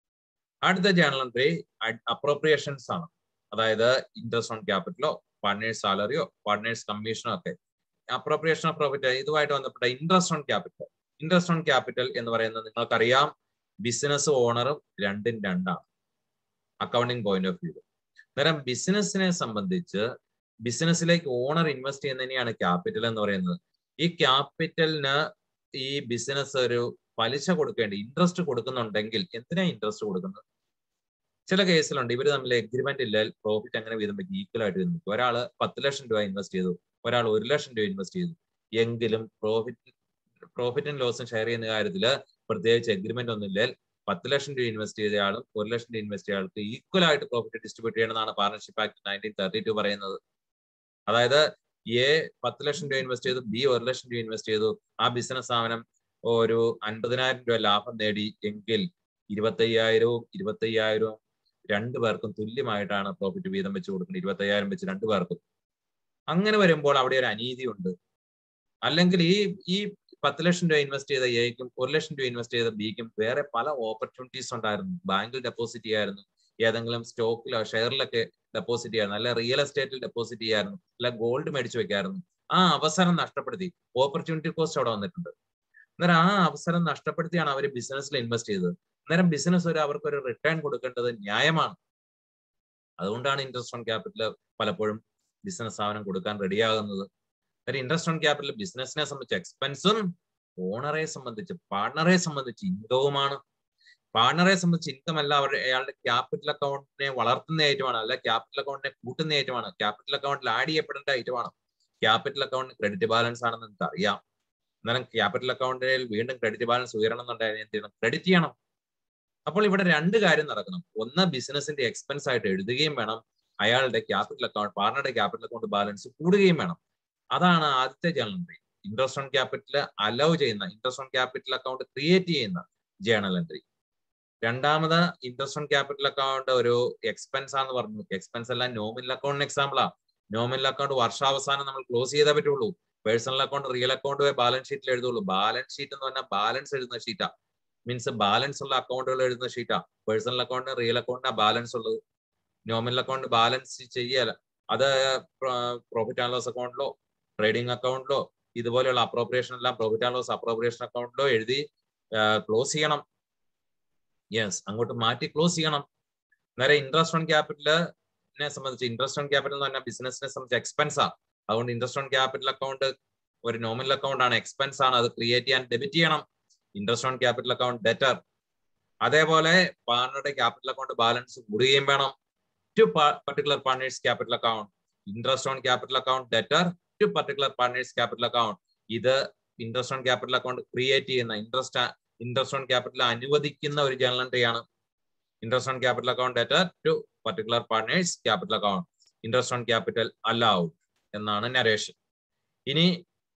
അടുത്ത ജേണൽ എൻട്രി അപ്രോപ്രിയേഷൻസ് ആണ് അതായത് ഇൻട്രസ്റ്റ് ഓൺ ക്യാപിറ്റലോ പാർട്ട്നേഴ്സ് സാലറിയോ പാർട്ട്നേഴ്സ് കമ്മീഷനോ ഒക്കെ അപ്രോപ്രിയേഷൻ ഓഫ് പ്രോഫിറ്റ് ഇതുമായിട്ട് ബന്ധപ്പെട്ട interest on capital interest on capital എന്ന് പറയുന്നത് നിങ്ങൾക്കറിയാം ബിസിനസ് ഓണറും രണ്ടും രണ്ടാണ് അക്കൗണ്ടിങ് പോയിന്റ് ഓഫ് വ്യൂ അന്നേരം ബിസിനസിനെ സംബന്ധിച്ച് ബിസിനസ്സിലേക്ക് ഓണർ ഇൻവെസ്റ്റ് ചെയ്യുന്നതിനെയാണ് ക്യാപിറ്റൽ എന്ന് പറയുന്നത് ഈ ക്യാപിറ്റലിന് ഈ ബിസിനസ് ഒരു പലിശ കൊടുക്കേണ്ടി ഇൻട്രസ്റ്റ് കൊടുക്കുന്നുണ്ടെങ്കിൽ എന്തിനാ ഇൻട്രസ്റ്റ് കൊടുക്കുന്നത് ചില കേസിലുണ്ട് ഇവർ തമ്മിൽ എഗ്രിമെന്റ് ഇല്ല പ്രോഫിറ്റ് അങ്ങനെ വീതം വെക്കും ഈക്വൽ ആയിട്ട് വീതം വെക്കും ഒരാൾ പത്ത് ലക്ഷം രൂപ ഇൻവെസ്റ്റ് ചെയ്തു ഒരാൾ ഒരു ലക്ഷം രൂപ ഇൻവെസ്റ്റ് ചെയ്തു എങ്കിലും പ്രോഫിറ്റ് പ്രോഫിറ്റും ലോസും ഷെയർ ചെയ്യുന്ന കാര്യത്തിൽ പ്രത്യേകിച്ച് എഗ്രിമെന്റ് ഒന്നുമില്ല പത്ത് ലക്ഷം രൂപ ഇൻവെസ്റ്റ് ചെയ്ത ആളും ഒരു ലക്ഷം രൂപ ഇൻവെസ്റ്റ് ചെയ്ത ആൾക്ക് ഈക്വൽ ആയിട്ട് പ്രോഫിറ്റ് ഡിസ്ട്രിബ്യൂട്ട് ചെയ്യണമെന്നാണ് partnership act nineteen thirty two പറയുന്നത് അതായത് എ പത്ത് ലക്ഷം രൂപ ഇൻവെസ്റ്റ് ചെയ്തു ബി ഒരു ലക്ഷം രൂപ ഇൻവെസ്റ്റ് ചെയ്തു ആ ബിസിനസ് സ്ഥാപനം ഒരു അൻപതിനായിരം രൂപ ലാഭം നേടി എങ്കിൽ ഇരുപത്തയ്യായിരവും ഇരുപത്തയ്യായിരവും രണ്ടു പേർക്കും തുല്യമായിട്ടാണ് പ്രോഫിറ്റ് വീതം വെച്ച് കൊടുക്കുന്നത് ഇരുപത്തയ്യായിരം വെച്ച് രണ്ടു പേർക്കും അങ്ങനെ വരുമ്പോൾ അവിടെ ഒരു അനീതി ഉണ്ട് അല്ലെങ്കിൽ ഈ ഈ പത്ത് ലക്ഷം രൂപ ഇൻവെസ്റ്റ് ചെയ്ത എക്കും ഒരു ലക്ഷം രൂപ ഇൻവെസ്റ്റ് ചെയ്ത ബിക്കും വേറെ പല ഓപ്പർച്യൂണിറ്റീസ് ഉണ്ടായിരുന്നു ബാങ്കിൽ ഡെപ്പോസിറ്റ് ചെയ്യായിരുന്നു ഏതെങ്കിലും സ്റ്റോക്കിലോ ഷെയറിലൊക്കെ ഡെപ്പോസിറ്റ് ചെയ്യായിരുന്നു അല്ലെ റിയൽ എസ്റ്റേറ്റിൽ ഡെപ്പോസിറ്റ് ചെയ്യായിരുന്നു അല്ല ഗോൾഡ് മേടിച്ചു വെക്കായിരുന്നു ആ അവസരം നഷ്ടപ്പെടുത്തി ഓപ്പർച്യൂണിറ്റി കോസ്റ്റ് അവിടെ വന്നിട്ടുണ്ട് അന്നേരം ആ അവസരം നഷ്ടപ്പെടുത്തിയാണ് അവർ ബിസിനസ്സിൽ ഇൻവെസ്റ്റ് ചെയ്തത് അന്നേരം ബിസിനസ് ഒരു അവർക്ക് ഒരു റിട്ടേൺ കൊടുക്കേണ്ടത് ന്യായമാണ് അതുകൊണ്ടാണ് ഇൻട്രസ്റ്റ് ഓൺ ക്യാപിറ്റൽ പലപ്പോഴും ബിസിനസ് സ്ഥാപനം കൊടുക്കാൻ റെഡിയാകുന്നത് ഒരു ഇൻട്രസ്റ്റ് ഓൺ ക്യാപിറ്റൽ ബിസിനസിനെ സംബന്ധിച്ച് എക്സ്പെൻസും ഓണറെ സംബന്ധിച്ച് പാർട്ണറെ സംബന്ധിച്ച് ഇൻകവുമാണ് പാർട്ണറെ സംബന്ധിച്ച് ഇൻകം അല്ല അവരുടെ അയാളുടെ ക്യാപിറ്റൽ അക്കൗണ്ടിനെ വളർത്തുന്ന ഐറ്റമാണ് അല്ല ക്യാപിറ്റൽ അക്കൗണ്ടിനെ കൂട്ടുന്ന ഐറ്റമാണ് ക്യാപിറ്റൽ അക്കൗണ്ടിൽ ആഡ് ചെയ്യപ്പെടേണ്ട ഐറ്റമാണ് ക്യാപിറ്റൽ അക്കൗണ്ട് ക്രെഡിറ്റ് ബാലൻസ് ആണെന്ന് നിങ്ങൾക്ക് അറിയാം അന്നേരം ക്യാപിറ്റൽ അക്കൗണ്ടിൽ വീണ്ടും ക്രെഡിറ്റ് ബാലൻസ് ഉയരണം എന്നുണ്ടെങ്കിൽ എന്ത് ചെയ്യണം ക്രെഡിറ്റ് ചെയ്യണം അപ്പോൾ ഇവിടെ രണ്ട് കാര്യം നടക്കണം ഒന്ന് ബിസിനസിന്റെ എക്സ്പെൻസ് ആയിട്ട് എഴുതുകയും വേണം അയാളുടെ ക്യാപിറ്റൽ അക്കൗണ്ട് പാർട്ണറുടെ ക്യാപിറ്റൽ അക്കൗണ്ട് ബാലൻസ് കൂടുകയും വേണം അതാണ് ആദ്യത്തെ journal entry interest on capital allow ചെയ്യുന്ന interest on capital account create ചെയ്യുന്ന ജേണൽ എൻട്രി രണ്ടാമത് ഇൻട്രസ്റ്റ് ഓൺ ക്യാപിറ്റൽ അക്കൗണ്ട് ഒരു എക്സ്പെൻസ് ആന്ന് പറഞ്ഞു എക്സ്പെൻസ് എല്ലാം നോമിനൽ അക്കൗണ്ടിന് എക്സാമ്പിളാ നോമിനൽ അക്കൗണ്ട് വർഷാവസാനം നമ്മൾ ക്ലോസ് ചെയ്തേ പറ്റുള്ളൂ personal account real account balance ഷീറ്റിൽ എഴുതുള്ളൂ ബാലൻസ് ഷീറ്റ് എന്ന് പറഞ്ഞാൽ ബാലൻസ് എഴുതുന്ന ഷീറ്റാ മീൻസ് ബാലൻസ് ഉള്ള അക്കൗണ്ടുകൾ എഴുതുന്ന ഷീറ്റാ പേഴ്സണൽ അക്കൗണ്ടിന് റിയൽ അക്കൗണ്ടിനാ ബാലൻസ് ഉള്ളത് നോമിനൽ അക്കൗണ്ട് ബാലൻസ് ചെയ്യല അത് പ്രോഫിറ്റ് ആൻഡ് ലോസ് അക്കൗണ്ടിലോ ട്രേഡിംഗ് അക്കൗണ്ടിലോ ഇതുപോലെയുള്ള അപ്രോപ്രിയേഷൻ എല്ലാം പ്രോഫിറ്റ് ആൻഡ് ലോസ് അപ്രോപ്രിയേഷൻ അക്കൗണ്ടിലോ എഴുതി ക്ലോസ് ചെയ്യണം യെസ് അങ്ങോട്ട് മാറ്റി ക്ലോസ് ചെയ്യണം നേരെ ഇൻട്രസ്റ്റ് ഓൺ ക്യാപിറ്റലിനെ സംബന്ധിച്ച് ഇൻട്രസ്റ്റ് ഓൺ ക്യാപിറ്റൽ എന്ന് പറഞ്ഞാൽ ബിസിനസിനെ സംബന്ധിച്ച് എക്സ്പെൻസാ അതുകൊണ്ട് ഇൻട്രസ്റ്റ് ഓൺ ക്യാപിറ്റൽ അക്കൗണ്ട് ഒരു നോമിനൽ അക്കൗണ്ട് ആണ് എക്സ്പെൻസ് ആണ് അത് ക്രിയേറ്റ് ചെയ്യാൻ ഡെബിറ്റ് ചെയ്യണം interest on capital account debtor അതേപോലെ പാർട്ണറുടെ ക്യാപിറ്റൽ അക്കൗണ്ട് ബാലൻസ് കൂടുകയും വേണം to particular partners capital account interest on capital account debtor to particular partners capital account ഇത് interest on capital account create ചെയ്യുന്ന ഇൻട്രസ്റ്റ് ഇൻട്രസ്റ്റ് ഓൺ ക്യാപിറ്റൽ അനുവദിക്കുന്ന ഒരു journal entry ആണ് interest on capital account debtor to particular partners capital account interest on capital allowed എന്നാണ് narration ഇനി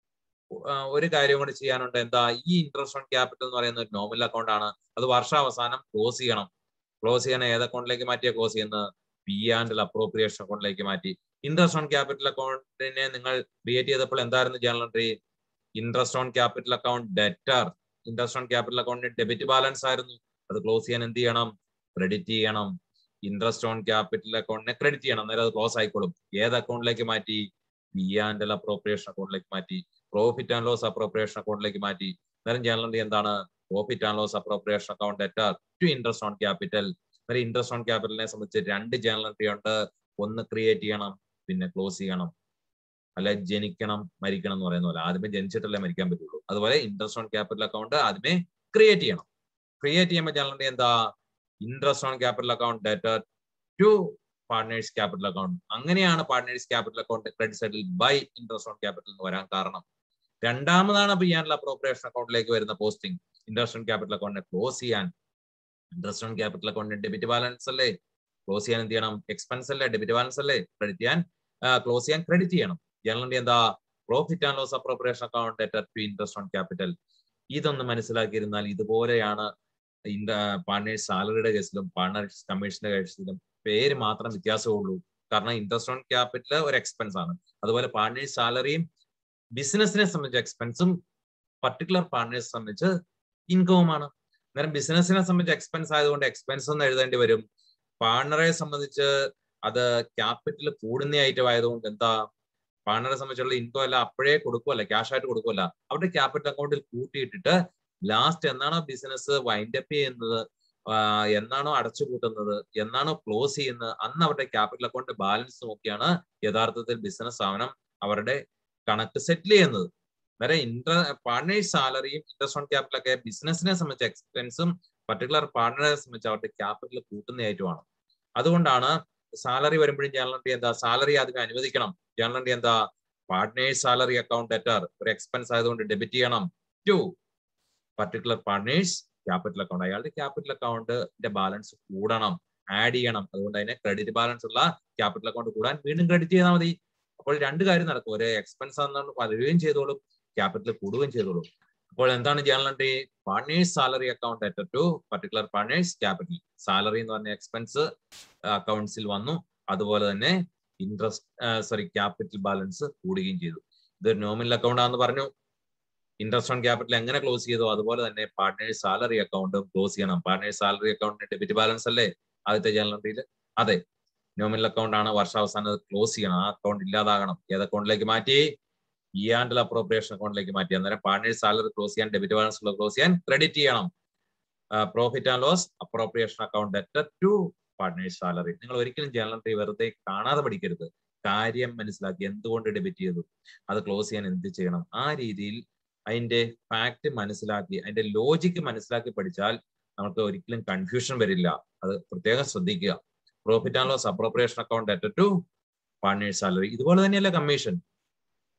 ഒരു കാര്യം കൂടി ചെയ്യാനുണ്ട് എന്താ ഈ ഇൻട്രസ്റ്റ് ഓൺ ക്യാപിറ്റൽ എന്ന് പറയുന്ന ഒരു നോമിനൽ അക്കൗണ്ട് ആണ് അത് വർഷാവസാനം ക്ലോസ് ചെയ്യണം ക്ലോസ് ചെയ്യാൻ ഏത് അക്കൗണ്ടിലേക്ക് മാറ്റിയാ ക്ലോസ് ചെയ്യുന്നത് പി ആൻഡ് അപ്രോപ്രിയേഷൻ അക്കൗണ്ടിലേക്ക് മാറ്റി ഇൻട്രസ്റ്റ് ഓൺ ക്യാപിറ്റൽ അക്കൗണ്ടിനെ നിങ്ങൾ ക്രിയേറ്റ് ചെയ്തപ്പോൾ എന്തായിരുന്നു journal entry interest on capital account debtor interest on capital അക്കൗണ്ടിന് ഡെബിറ്റ് ബാലൻസ് ആയിരുന്നു അത് ക്ലോസ് ചെയ്യാൻ എന്ത് ചെയ്യണം ക്രെഡിറ്റ് ചെയ്യണം ഇൻട്രസ്റ്റ് ഓൺ ക്യാപിറ്റൽ അക്കൗണ്ടിനെ ക്രെഡിറ്റ് ചെയ്യണം അന്നേരം അത് ക്ലോസ് ആയിക്കോളും ഏത് അക്കൗണ്ടിലേക്ക് മാറ്റി പി ആൻഡ് അപ്രോപ്രിയേഷൻ അക്കൗണ്ടിലേക്ക് മാറ്റി പ്രോഫിറ്റ് ആൻഡ് ലോസ് അപ്രോപ്രിയേഷൻ അക്കൗണ്ടിലേക്ക് മാറ്റി അന്നേരം ജേണൽ എൻട്രി എന്താണ് profit and loss appropriation account debtor to interest on capital അന്നേരം ഇൻട്രസ്റ്റ് ഓൺ ക്യാപിറ്റലിനെ സംബന്ധിച്ച് രണ്ട് ജേണൽ എൻട്രി ഉണ്ട് ഒന്ന് ക്രിയേറ്റ് ചെയ്യണം പിന്നെ ക്ലോസ് ചെയ്യണം അല്ലെ ജനിക്കണം മരിക്കണം എന്ന് പറയുന്ന പോലെ ആദ്യമേ ജനിച്ചിട്ടല്ലേ മരിക്കാൻ പറ്റുള്ളൂ അതുപോലെ ഇൻട്രസ്റ്റ് ഓൺ ക്യാപിറ്റൽ അക്കൗണ്ട് ആദ്യമേ ക്രിയേറ്റ് ചെയ്യണം ക്രിയേറ്റ് ചെയ്യുമ്പോൾ ജനറൽ എന്താ interest on capital account debtor to partners capital account അങ്ങനെയാണ് പാർട്ട്നേഴ്സ് ക്യാപിറ്റൽ അക്കൗണ്ട് ക്രെഡിറ്റ് സൈഡിൽ ബൈ ഇൻട്രസ്റ്റ് ഓൺ ക്യാപിറ്റൽ എന്ന് വരാൻ കാരണം രണ്ടാമതാണ് പി ആൻഡ് അപ്രോപ്രിയേഷൻ അക്കൗണ്ടിലേക്ക് വരുന്ന പോസ്റ്റിംഗ് ഇൻട്രസ്റ്റ് ഓൺ ക്യാപിറ്റൽ അക്കൗണ്ടിനെ ക്ലോസ് ചെയ്യാൻ ഇൻട്രസ്റ്റ് ഓൺ ക്യാപിറ്റൽ അക്കൗണ്ടിന് ഡെബിറ്റ് ബാലൻസ് അല്ലേ ക്ലോസ് ചെയ്യാൻ എന്ത് ചെയ്യണം എക്സ്പെൻസ് അല്ലേ ഡെബിറ്റ് ബാലൻസ് അല്ലേ ക്രെഡിറ്റ് ചെയ്യാൻ ക്ലോസ് ചെയ്യാൻ ക്രെഡിറ്റ് ചെയ്യണം ജനറൽ എന്താ profit and loss appropriation account debtor to interest on capital ഇതൊന്ന് മനസ്സിലാക്കിയിരുന്നാൽ ഇതുപോലെയാണ് പാർട്ട്നേഴ്സ് സാലറിയുടെ കേസിലും പാർട്ട്നേഴ്സ് കമ്മീഷന്റെ കേസിലും പേര് മാത്രം വ്യത്യാസമുള്ളൂ കാരണം ഇൻട്രസ്റ്റ് ഓൺ ക്യാപിറ്റൽ ഒരു എക്സ്പെൻസ് ആണ് അതുപോലെ പാർട്ട്നേഴ്സ് സാലറിയും ബിസിനസിനെ സംബന്ധിച്ച എക്സ്പെൻസും പർട്ടിക്കുലർ പാർട്ട്നേഴ്സ് സംബന്ധിച്ച് ഇൻകവുമാണ് അന്നേരം ബിസിനസിനെ സംബന്ധിച്ച് എക്സ്പെൻസ് ആയതുകൊണ്ട് എക്സ്പെൻസ് എന്ന് എഴുതേണ്ടി വരും പാർട്ണറെ സംബന്ധിച്ച് അത് ക്യാപിറ്റൽ കൂടുന്ന ഐറ്റം ആയതുകൊണ്ട് എന്താ പാർട്ണറെ സംബന്ധിച്ചുള്ള ഇൻകം എല്ലാം അപ്പോഴേ കൊടുക്കുമല്ല ക്യാഷ് ആയിട്ട് കൊടുക്കുമല്ല അവരുടെ ക്യാപിറ്റൽ അക്കൗണ്ടിൽ കൂട്ടിയിട്ടിട്ട് ലാസ്റ്റ് എന്നാണോ ബിസിനസ് വൈൻഡ് അപ്പ് ചെയ്യുന്നത് എന്നാണോ അടച്ചു കൂട്ടുന്നത് എന്നാണോ ക്ലോസ് ചെയ്യുന്നത് അന്ന് അവരുടെ ക്യാപിറ്റൽ അക്കൗണ്ട് ബാലൻസ് നോക്കിയാണ് യഥാർത്ഥത്തിൽ ബിസിനസ് സ്ഥാപനം അവരുടെ കണക്ക് സെറ്റിൽ ചെയ്യുന്നത് വേറെ ഇൻട്ര പാർട്ട്നേഴ്സ് സാലറിയും ഇൻട്രസ്റ്റ് ഓൺ ക്യാപിറ്റൽ ഒക്കെ ബിസിനസിനെ സംബന്ധിച്ച എക്സ്പെൻസും പർട്ടിക്കുലർ പാർട്ട്ണറെ സംബന്ധിച്ച് അവരുടെ ക്യാപിറ്റൽ കൂട്ടുന്നതായിട്ടുമാണ് അതുകൊണ്ടാണ് സാലറി വരുമ്പോഴും ജനറൽ എൻട്രി എന്താ സാലറി ആദ്യം അനുവദിക്കണം ജനറൽ എൻട്രി എന്താ പാർട്ട്നേഴ്സ് സാലറി അക്കൗണ്ട് ഡെറ്റർ ഒരു എക്സ്പെൻസ് ആയതുകൊണ്ട് ഡെബിറ്റ് ചെയ്യണം to particular partners capital account അയാളുടെ ക്യാപിറ്റൽ അക്കൗണ്ടിന്റെ ബാലൻസ് കൂടണം ആഡ് ചെയ്യണം അതുകൊണ്ട് അതിനെ ക്രെഡിറ്റ് ബാലൻസ് ഉള്ള ക്യാപിറ്റൽ അക്കൗണ്ട് കൂടാൻ വീണ്ടും ക്രെഡിറ്റ് ചെയ്താൽ മതി അപ്പോൾ രണ്ട് കാര്യം നടക്കും ഒരു എക്സ്പെൻസ് ആണെന്ന് വരികയും ചെയ്തോളും ക്യാപിറ്റൽ കൂടുകയും ചെയ്തോളും അപ്പോൾ എന്താണ് journal entry partners salary account at to particular partners capital salary എന്ന് പറഞ്ഞ എക്സ്പെൻസ് അക്കൗണ്ട്സിൽ വന്നു അതുപോലെ തന്നെ ഇൻട്രസ്റ്റ് സോറി ക്യാപിറ്റൽ ബാലൻസ് കൂടുകയും ചെയ്തു ഇതൊരു നോമിനൽ അക്കൗണ്ട് ആണെന്ന് പറഞ്ഞു ഇൻട്രസ്റ്റ് ഓൺ ക്യാപിറ്റൽ എങ്ങനെ ക്ലോസ് ചെയ്തു അതുപോലെ തന്നെ പാർട്ട്നേഴ്സ് സാലറി അക്കൗണ്ടും ക്ലോസ് ചെയ്യണം പാർട്ട്നേഴ്സ് സാലറി അക്കൗണ്ടിന് ഡെബിറ്റ് ബാലൻസ് അല്ലേ ആദ്യത്തെ ജേണൽ എൻട്രിയിൽ അതെ നോമിനൽ അക്കൗണ്ട് ആണ് വർഷാവസാനം അത് ക്ലോസ് ചെയ്യണം ആ അക്കൗണ്ട് ഇല്ലാതാകണം ഏത് അക്കൗണ്ടിലേക്ക് മാറ്റി ഇ ആൻഡ് അപ്രോപ്രിയേഷൻ അക്കൗണ്ടിലേക്ക് മാറ്റി അന്നേരം പാർട്ട്നേഴ്സ് സാലറി ക്ലോസ് ചെയ്യാൻ ഡെബിറ്റ് ബാലൻസ് ഉള്ള ക്ലോസ് ചെയ്യാൻ ക്രെഡിറ്റ് ചെയ്യണം profit and loss appropriation account debtor to partners salary നിങ്ങൾ ഒരിക്കലും ജേണൽ എൻട്രി വെറുതെ കാണാതെ പഠിക്കരുത് കാര്യം മനസ്സിലാക്കി എന്തുകൊണ്ട് ഡെബിറ്റ് ചെയ്തു അത് ക്ലോസ് ചെയ്യാൻ എന്ത് ചെയ്യണം ആ രീതിയിൽ അതിന്റെ ഫാക്ട് മനസ്സിലാക്കി അതിന്റെ ലോജിക്ക് മനസ്സിലാക്കി പഠിച്ചാൽ നമുക്ക് ഒരിക്കലും കൺഫ്യൂഷൻ വരില്ല അത് പ്രത്യേകം ശ്രദ്ധിക്കുക profit and loss appropriation account debtor to partners salary ഇതുപോലെ തന്നെയല്ല commission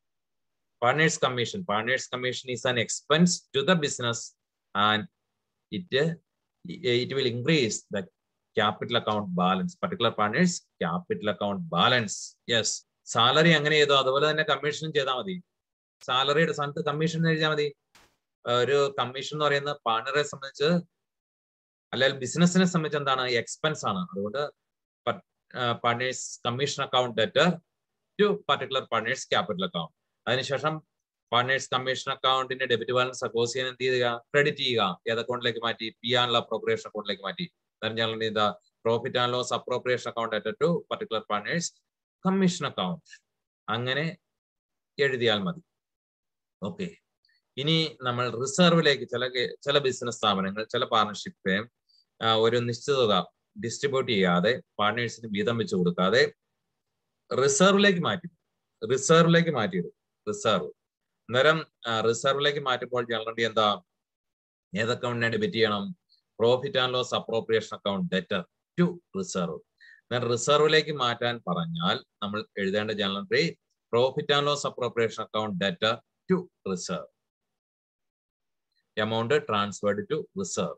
partners commission partners commission is an expense to the business and it it will increase the capital account balance particular partners capital account balance yes salary അങ്ങനെ ചെയ്തോ അതുപോലെ തന്നെ കമ്മീഷനും ചെയ്താൽ മതി സാലറിയുടെ സ്ഥാനത്ത് കമ്മീഷൻ എഴുതിയാൽ മതി ഒരു കമ്മീഷൻ എന്ന് പറയുന്നത് പാർട്ണറെ സംബന്ധിച്ച് അല്ലെങ്കിൽ ബിസിനസിനെ സംബന്ധിച്ച് എന്താണ് എക്സ്പെൻസ് ആണ് അതുകൊണ്ട് partners commission account debtor to particular partners capital account അതിനുശേഷം പാർട്ട്നേഴ്സ് കമ്മീഷൻ അക്കൗണ്ടിന്റെ ഡെബിറ്റ് ബാലൻസ് അക്കോസ് ചെയ്യാൻ എന്ത് ചെയ്യുക ക്രെഡിറ്റ് ചെയ്യുക ഏത് അക്കൗണ്ടിലേക്ക് മാറ്റി പി ആൻഡ് അപ്രോപ്രിയേഷൻ അക്കൗണ്ടിലേക്ക് മാറ്റി പറഞ്ഞാൽ എന്താ profit and loss appropriation account debtor to particular partners commission account അങ്ങനെ എഴുതിയാൽ മതി ഓക്കെ ഇനി നമ്മൾ റിസർവിലേക്ക് ചില ചില ബിസിനസ് സ്ഥാപനങ്ങൾ ചില പാർട്ണർഷിപ്പ് ഒരു നിശ്ചിത തുക ഡിസ്ട്രിബ്യൂട്ട് ചെയ്യാതെ പാർട്ട്നേഴ്സിന് വീതം വെച്ച് കൊടുക്കാതെ റിസർവിലേക്ക് മാറ്റി റിസർവിലേക്ക് മാറ്റിയിടും റിസർവ് അന്നേരം റിസർവിലേക്ക് മാറ്റുമ്പോൾ ജനറലി എന്താ ഏത് അക്കൗണ്ടിനെ ഡെബിറ്റ് ചെയ്യണം profit and loss appropriation account debtor to reserve റിസർവിലേക്ക് മാറ്റാൻ പറഞ്ഞാൽ നമ്മൾ എഴുതേണ്ട general entry profit and loss appropriation account debtor to reserve amount transferred to reserve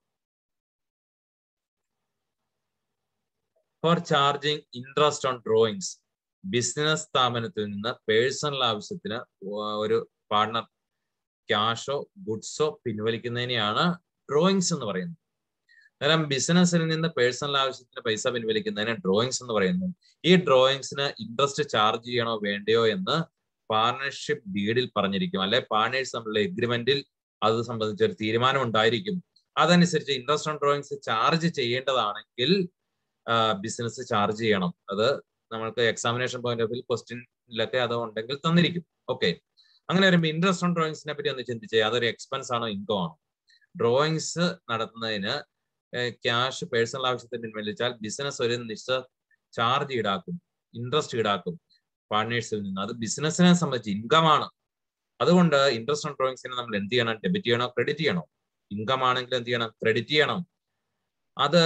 for charging interest on drawings business സ്ഥാപനത്തിൽ നിന്ന് പേഴ്സണൽ ആവശ്യത്തിന് ഒരു പാർട്ണർ ക്യാഷോ ഗുഡ്സോ പിൻവലിക്കുന്നതിനെയാണ് ഡ്രോയിങ്സ് എന്ന് പറയുന്നത് അന്നേരം ബിസിനസ്സിൽ നിന്ന് പേഴ്സണൽ ആവശ്യത്തിന് പൈസ പിൻവലിക്കുന്നതിന് ഡ്രോയിങ്സ് എന്ന് പറയുന്നു ഈ ഡ്രോയിങ്സിന് ഇൻട്രസ്റ്റ് ചാർജ് ചെയ്യണോ വേണ്ടയോ എന്ന് പാർട്ണർഷിപ്പ് ഡീഡിൽ പറഞ്ഞിരിക്കും അല്ലെ പാർട്ണേഴ്സ് തമ്മിലുള്ള എഗ്രിമെന്റിൽ അത് സംബന്ധിച്ച ഒരു തീരുമാനം ഉണ്ടായിരിക്കും അതനുസരിച്ച് ഇൻട്രസ്റ്റ് ഓൺ ഡ്രോയിങ്സ് ചാർജ് ചെയ്യേണ്ടതാണെങ്കിൽ ബിസിനസ് ചാർജ് ചെയ്യണം അത് നമ്മൾക്ക് എക്സാമിനേഷൻ പോയിന്റ് ഓഫ് വ്യൂ ക്വസ്റ്റ്യനിലൊക്കെ അത് ഉണ്ടെങ്കിൽ തന്നിരിക്കും ഓക്കെ അങ്ങനെ വരുമ്പോൾ ഇൻട്രസ്റ്റ് ഓൺ ഡ്രോയിങ്സിനെ പറ്റി ഒന്ന് ചിന്തിച്ചേ അതൊരു എക്സ്പെൻസ് ആണോ ഇൻകം ആണോ ഡ്രോയിങ്സ് നടത്തുന്നതിന് ക്യാഷ് പേഴ്സണൽ ആവശ്യത്തിന് പിൻവലിച്ചാൽ ബിസിനസ് ഒരു നിശ്ചിത ചാർജ് ഈടാക്കും ഇൻട്രസ്റ്റ് ഈടാക്കും പാർട്ട്നേഴ്സിൽ നിന്ന് അത് ബിസിനസിനെ സംബന്ധിച്ച് ഇൻകം ആണ് അതുകൊണ്ട് ഇൻട്രസ്റ്റ് ഓൺ ഡ്രോയിങ്സിനെ നമ്മൾ എന്ത് ചെയ്യണം ഡെബിറ്റ് ചെയ്യണോ ക്രെഡിറ്റ് ചെയ്യണോ ഇൻകം ആണെങ്കിൽ എന്ത് ചെയ്യണം ക്രെഡിറ്റ് ചെയ്യണം അത്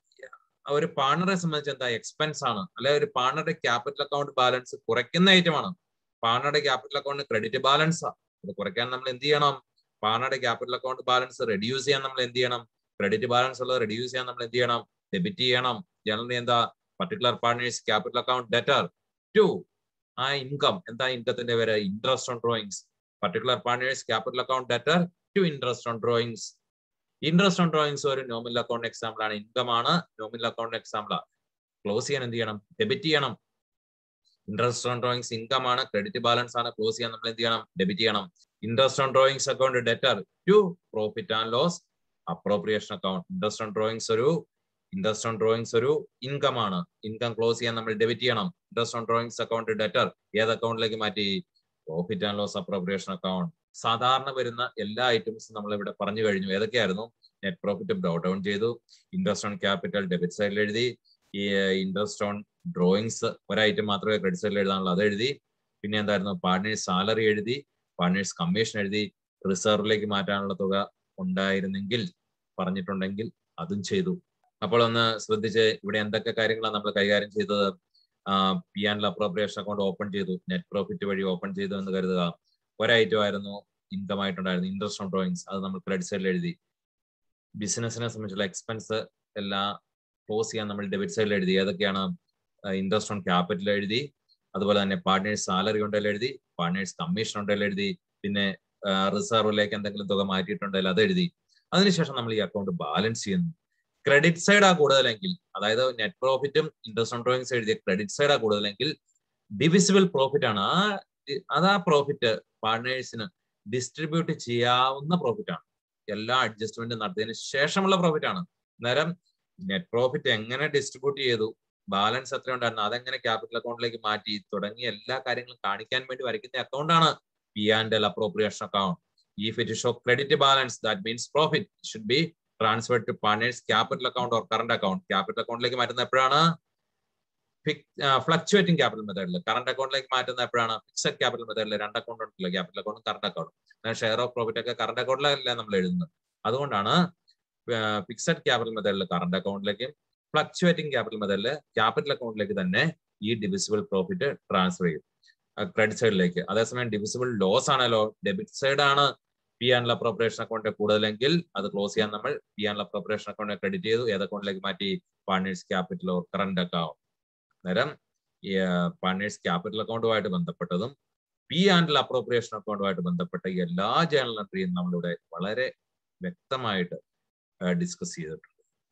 ഒരു പാർട്ണറെ സംബന്ധിച്ച് എന്താ എക്സ്പെൻസ് ആണ് അല്ലെ ഒരു പാർട്ണറുടെ ക്യാപിറ്റൽ അക്കൗണ്ട് ബാലൻസ് കുറയ്ക്കുന്ന ഐറ്റമാണ് പാർട്ണറുടെ ക്യാപിറ്റൽ അക്കൗണ്ട് ക്രെഡിറ്റ് ബാലൻസ് അത് കുറയ്ക്കാൻ നമ്മൾ എന്ത് ചെയ്യണം പാർട്ണറുടെ ക്യാപിറ്റൽ അക്കൗണ്ട് ബാലൻസ് റെഡ്യൂസ് ചെയ്യാൻ നമ്മൾ എന്ത് ചെയ്യണം ക്രെഡിറ്റ് ബാലൻസ് ഉള്ളത് റെഡ്യൂസ് ചെയ്യാൻ നമ്മൾ എന്ത് ചെയ്യണം ഡെബിറ്റ് ചെയ്യണം ജനറലി എന്താ particular partners capital account debtor to ആ ഇൻകം എന്താ ഇൻകത്തിന്റെ പേര് interest on drawings particular partners capital account debtor to interest on drawings interest on drawings ഒരു നോമിനൽ അക്കൗണ്ട് എക്സാമ്പിൾ ആണ് ഇൻകം ആണ് നോമിനൽ അക്കൗണ്ട് എക്സാമ്പിൾ ക്ലോസ് ചെയ്യാൻ എന്ത് ചെയ്യണം ഡെബിറ്റ് ചെയ്യണം ഇൻട്രസ്റ്റ് ഓൺ ഡ്രോയിങ്സ് ഇൻകം ആണ് ക്രെഡിറ്റ് ബാലൻസ് ആണ് ക്ലോസ് ചെയ്യാൻ നമ്മൾ എന്ത് ചെയ്യണം ഡെബിറ്റ് ചെയ്യണം interest on drawings account debtor to profit and loss appropriation account interest on drawings ഒരു ഇൻട്രസ്റ്റ് ഓൺ ഡ്രോയിങ്സ് ഒരു ഇൻകം ആണ് ഇൻകം ക്ലോസ് ചെയ്യാൻ നമ്മൾ ഡെബിറ്റ് ചെയ്യണം interest on drawings account debtor ഏത് അക്കൗണ്ടിലേക്ക് മാറ്റി profit and loss appropriation account സാധാരണ വരുന്ന എല്ലാ ഐറ്റംസും നമ്മൾ ഇവിടെ പറഞ്ഞു കഴിഞ്ഞു ഏതൊക്കെയായിരുന്നു നെറ്റ് പ്രോഫിറ്റ് ബ്രോ ഡൗൺ ചെയ്തു ഇൻട്രസ്റ്റ് ഓൺ ക്യാപിറ്റൽ ഡെബിറ്റ് സൈഡിൽ എഴുതി ഈ ഇൻട്രസ്റ്റ് ഓൺ ഡ്രോയിങ്സ് ഒരു ഐറ്റം മാത്രമേ ക്രെഡിറ്റ് സൈഡിൽ എഴുതാനുള്ളൂ അത് എഴുതി പിന്നെ എന്തായിരുന്നു പാർട്ട്നേഴ്സ് സാലറി എഴുതി പാർട്ട്നേഴ്സ് കമ്മീഷൻ എഴുതി റിസർവിലേക്ക് മാറ്റാനുള്ള തുക ഉണ്ടായിരുന്നെങ്കിൽ പറഞ്ഞിട്ടുണ്ടെങ്കിൽ അതും ചെയ്തു അപ്പോൾ ഒന്ന് ശ്രദ്ധിച്ച് ഇവിടെ എന്തൊക്കെ കാര്യങ്ങളാണ് നമ്മൾ കൈകാര്യം ചെയ്തത് P and appropriation account open ചെയ്തു നെറ്റ് പ്രോഫിറ്റ് വഴി ഓപ്പൺ ചെയ്തു എന്ന് കരുതുക ഒരൈറ്റം ആയിരുന്നു ഇൻകം ആയിട്ടുണ്ടായിരുന്നു ഇൻട്രസ്റ്റ് ഓൺ ഡ്രോയിങ്സ് അത് നമ്മൾ ക്രെഡിറ്റ് സൈഡിൽ എഴുതി ബിസിനസിനെ സംബന്ധിച്ചുള്ള എക്സ്പെൻസ് എല്ലാം ക്ലോസ് ചെയ്യാൻ നമ്മൾ ഡെബിറ്റ് സൈഡിൽ എഴുതി ഏതൊക്കെയാണ് ഇൻട്രസ്റ്റ് ഓൺ ക്യാപിറ്റൽ എഴുതി അതുപോലെ തന്നെ പാർട്ട്നേഴ്സ് സാലറി ഉണ്ടെങ്കിൽ എഴുതി പാർട്ട്നേഴ്സ് കമ്മീഷൻ ഉണ്ടെങ്കിൽ എഴുതി പിന്നെ റിസർവിലേക്ക് എന്തെങ്കിലും തുക മാറ്റിയിട്ടുണ്ടെങ്കിൽ അത് എഴുതി അതിനുശേഷം നമ്മൾ ഈ അക്കൗണ്ട് ബാലൻസ് ചെയ്യുന്നു ക്രെഡിറ്റ് സൈഡാ കൂടുതലെങ്കിൽ അതായത് നെറ്റ് പ്രോഫിറ്റും ഇൻട്രസ്റ്റ് ഓൺ ഡ്രോയിങ്സ് എഴുതിയ ക്രെഡിറ്റ് സൈഡാ കൂടുതലെങ്കിൽ ഡിവിസിബിൾ പ്രോഫിറ്റ് ആണ് ആ അത് ആ പ്രോഫിറ്റ് പാർട്ട്നേഴ്സിന് ഡിസ്ട്രിബ്യൂട്ട് ചെയ്യാവുന്ന പ്രോഫിറ്റ് ആണ് എല്ലാ അഡ്ജസ്റ്റ്മെന്റും നടത്തിയതിനു ശേഷമുള്ള പ്രോഫിറ്റ് ആണ് അന്നേരം നെറ്റ് പ്രോഫിറ്റ് എങ്ങനെ ഡിസ്ട്രിബ്യൂട്ട് ചെയ്തു ബാലൻസ് എത്ര ഉണ്ടായിരുന്നു അതെങ്ങനെ ക്യാപിറ്റൽ അക്കൗണ്ടിലേക്ക് മാറ്റി തുടങ്ങിയ എല്ലാ കാര്യങ്ങളും കാണിക്കാൻ വേണ്ടി വരയ്ക്കുന്ന അക്കൗണ്ടാണ് P and L appropriation account if it show credit balance that means profit should be transfer to partners capital account or current account capital അക്കൗണ്ടിലേക്ക് മാറ്റുന്ന എപ്പോഴാണ് ഫ്ലക്ച്വേറ്റിംഗ് ക്യാപിറ്റൽ മെത്തേഡിൽ കറണ്ട് അക്കൗണ്ടിലേക്ക് മാറ്റുന്ന എപ്പോഴാണ് ഫിക്സഡ് ക്യാപിറ്റൽ മെത്തേഡിൽ രണ്ട് അക്കൗണ്ട് ഉണ്ടല്ലോ ക്യാപിറ്റൽ അക്കൗണ്ടും കറണ്ട് അക്കൗണ്ടും ഷെയർ ഓഫ് പ്രോഫിറ്റ് ഒക്കെ കറണ്ട് അക്കൗണ്ടിലല്ല നമ്മൾ എഴുതുന്നത് അതുകൊണ്ടാണ് ഫിക്സഡ് ക്യാപിറ്റൽ മെത്തേഡിൽ കറണ്ട് അക്കൗണ്ടിലേക്കും ഫ്ലക്ച്വേറ്റിംഗ് ക്യാപിറ്റൽ മെത്തേഡിൽ ക്യാപിറ്റൽ അക്കൗണ്ടിലേക്ക് തന്നെ ഈ ഡിവിസിബിൾ പ്രോഫിറ്റ് ട്രാൻസ്ഫർ ചെയ്യും ക്രെഡിറ്റ് സൈഡിലേക്ക് അതേസമയം ഡിവിസിബിൾ ലോസ് ആണല്ലോ ഡെബിറ്റ് സൈഡ് ആണ് പി ആൻഡ് അപ്രോപ്രിയേഷൻ അക്കൗണ്ട് കൂടുതലെങ്കിൽ അത് ക്ലോസ് ചെയ്യാൻ നമ്മൾ P and appropriation account credit ചെയ്തു ഏത് അക്കൗണ്ടിലേക്ക് മാറ്റി partners capital or current account നേരം പാർട്നേഴ്സ് ക്യാപിറ്റൽ അക്കൗണ്ടുമായിട്ട് ബന്ധപ്പെട്ടതും പി ആൻഡ് അപ്രോപ്രിയേഷൻ അക്കൗണ്ടുമായിട്ട് ബന്ധപ്പെട്ട എല്ലാ ജേണൽ എൻട്രിയും നമ്മളിവിടെ വളരെ വ്യക്തമായിട്ട് ഡിസ്കസ് ചെയ്തിട്ടുണ്ട്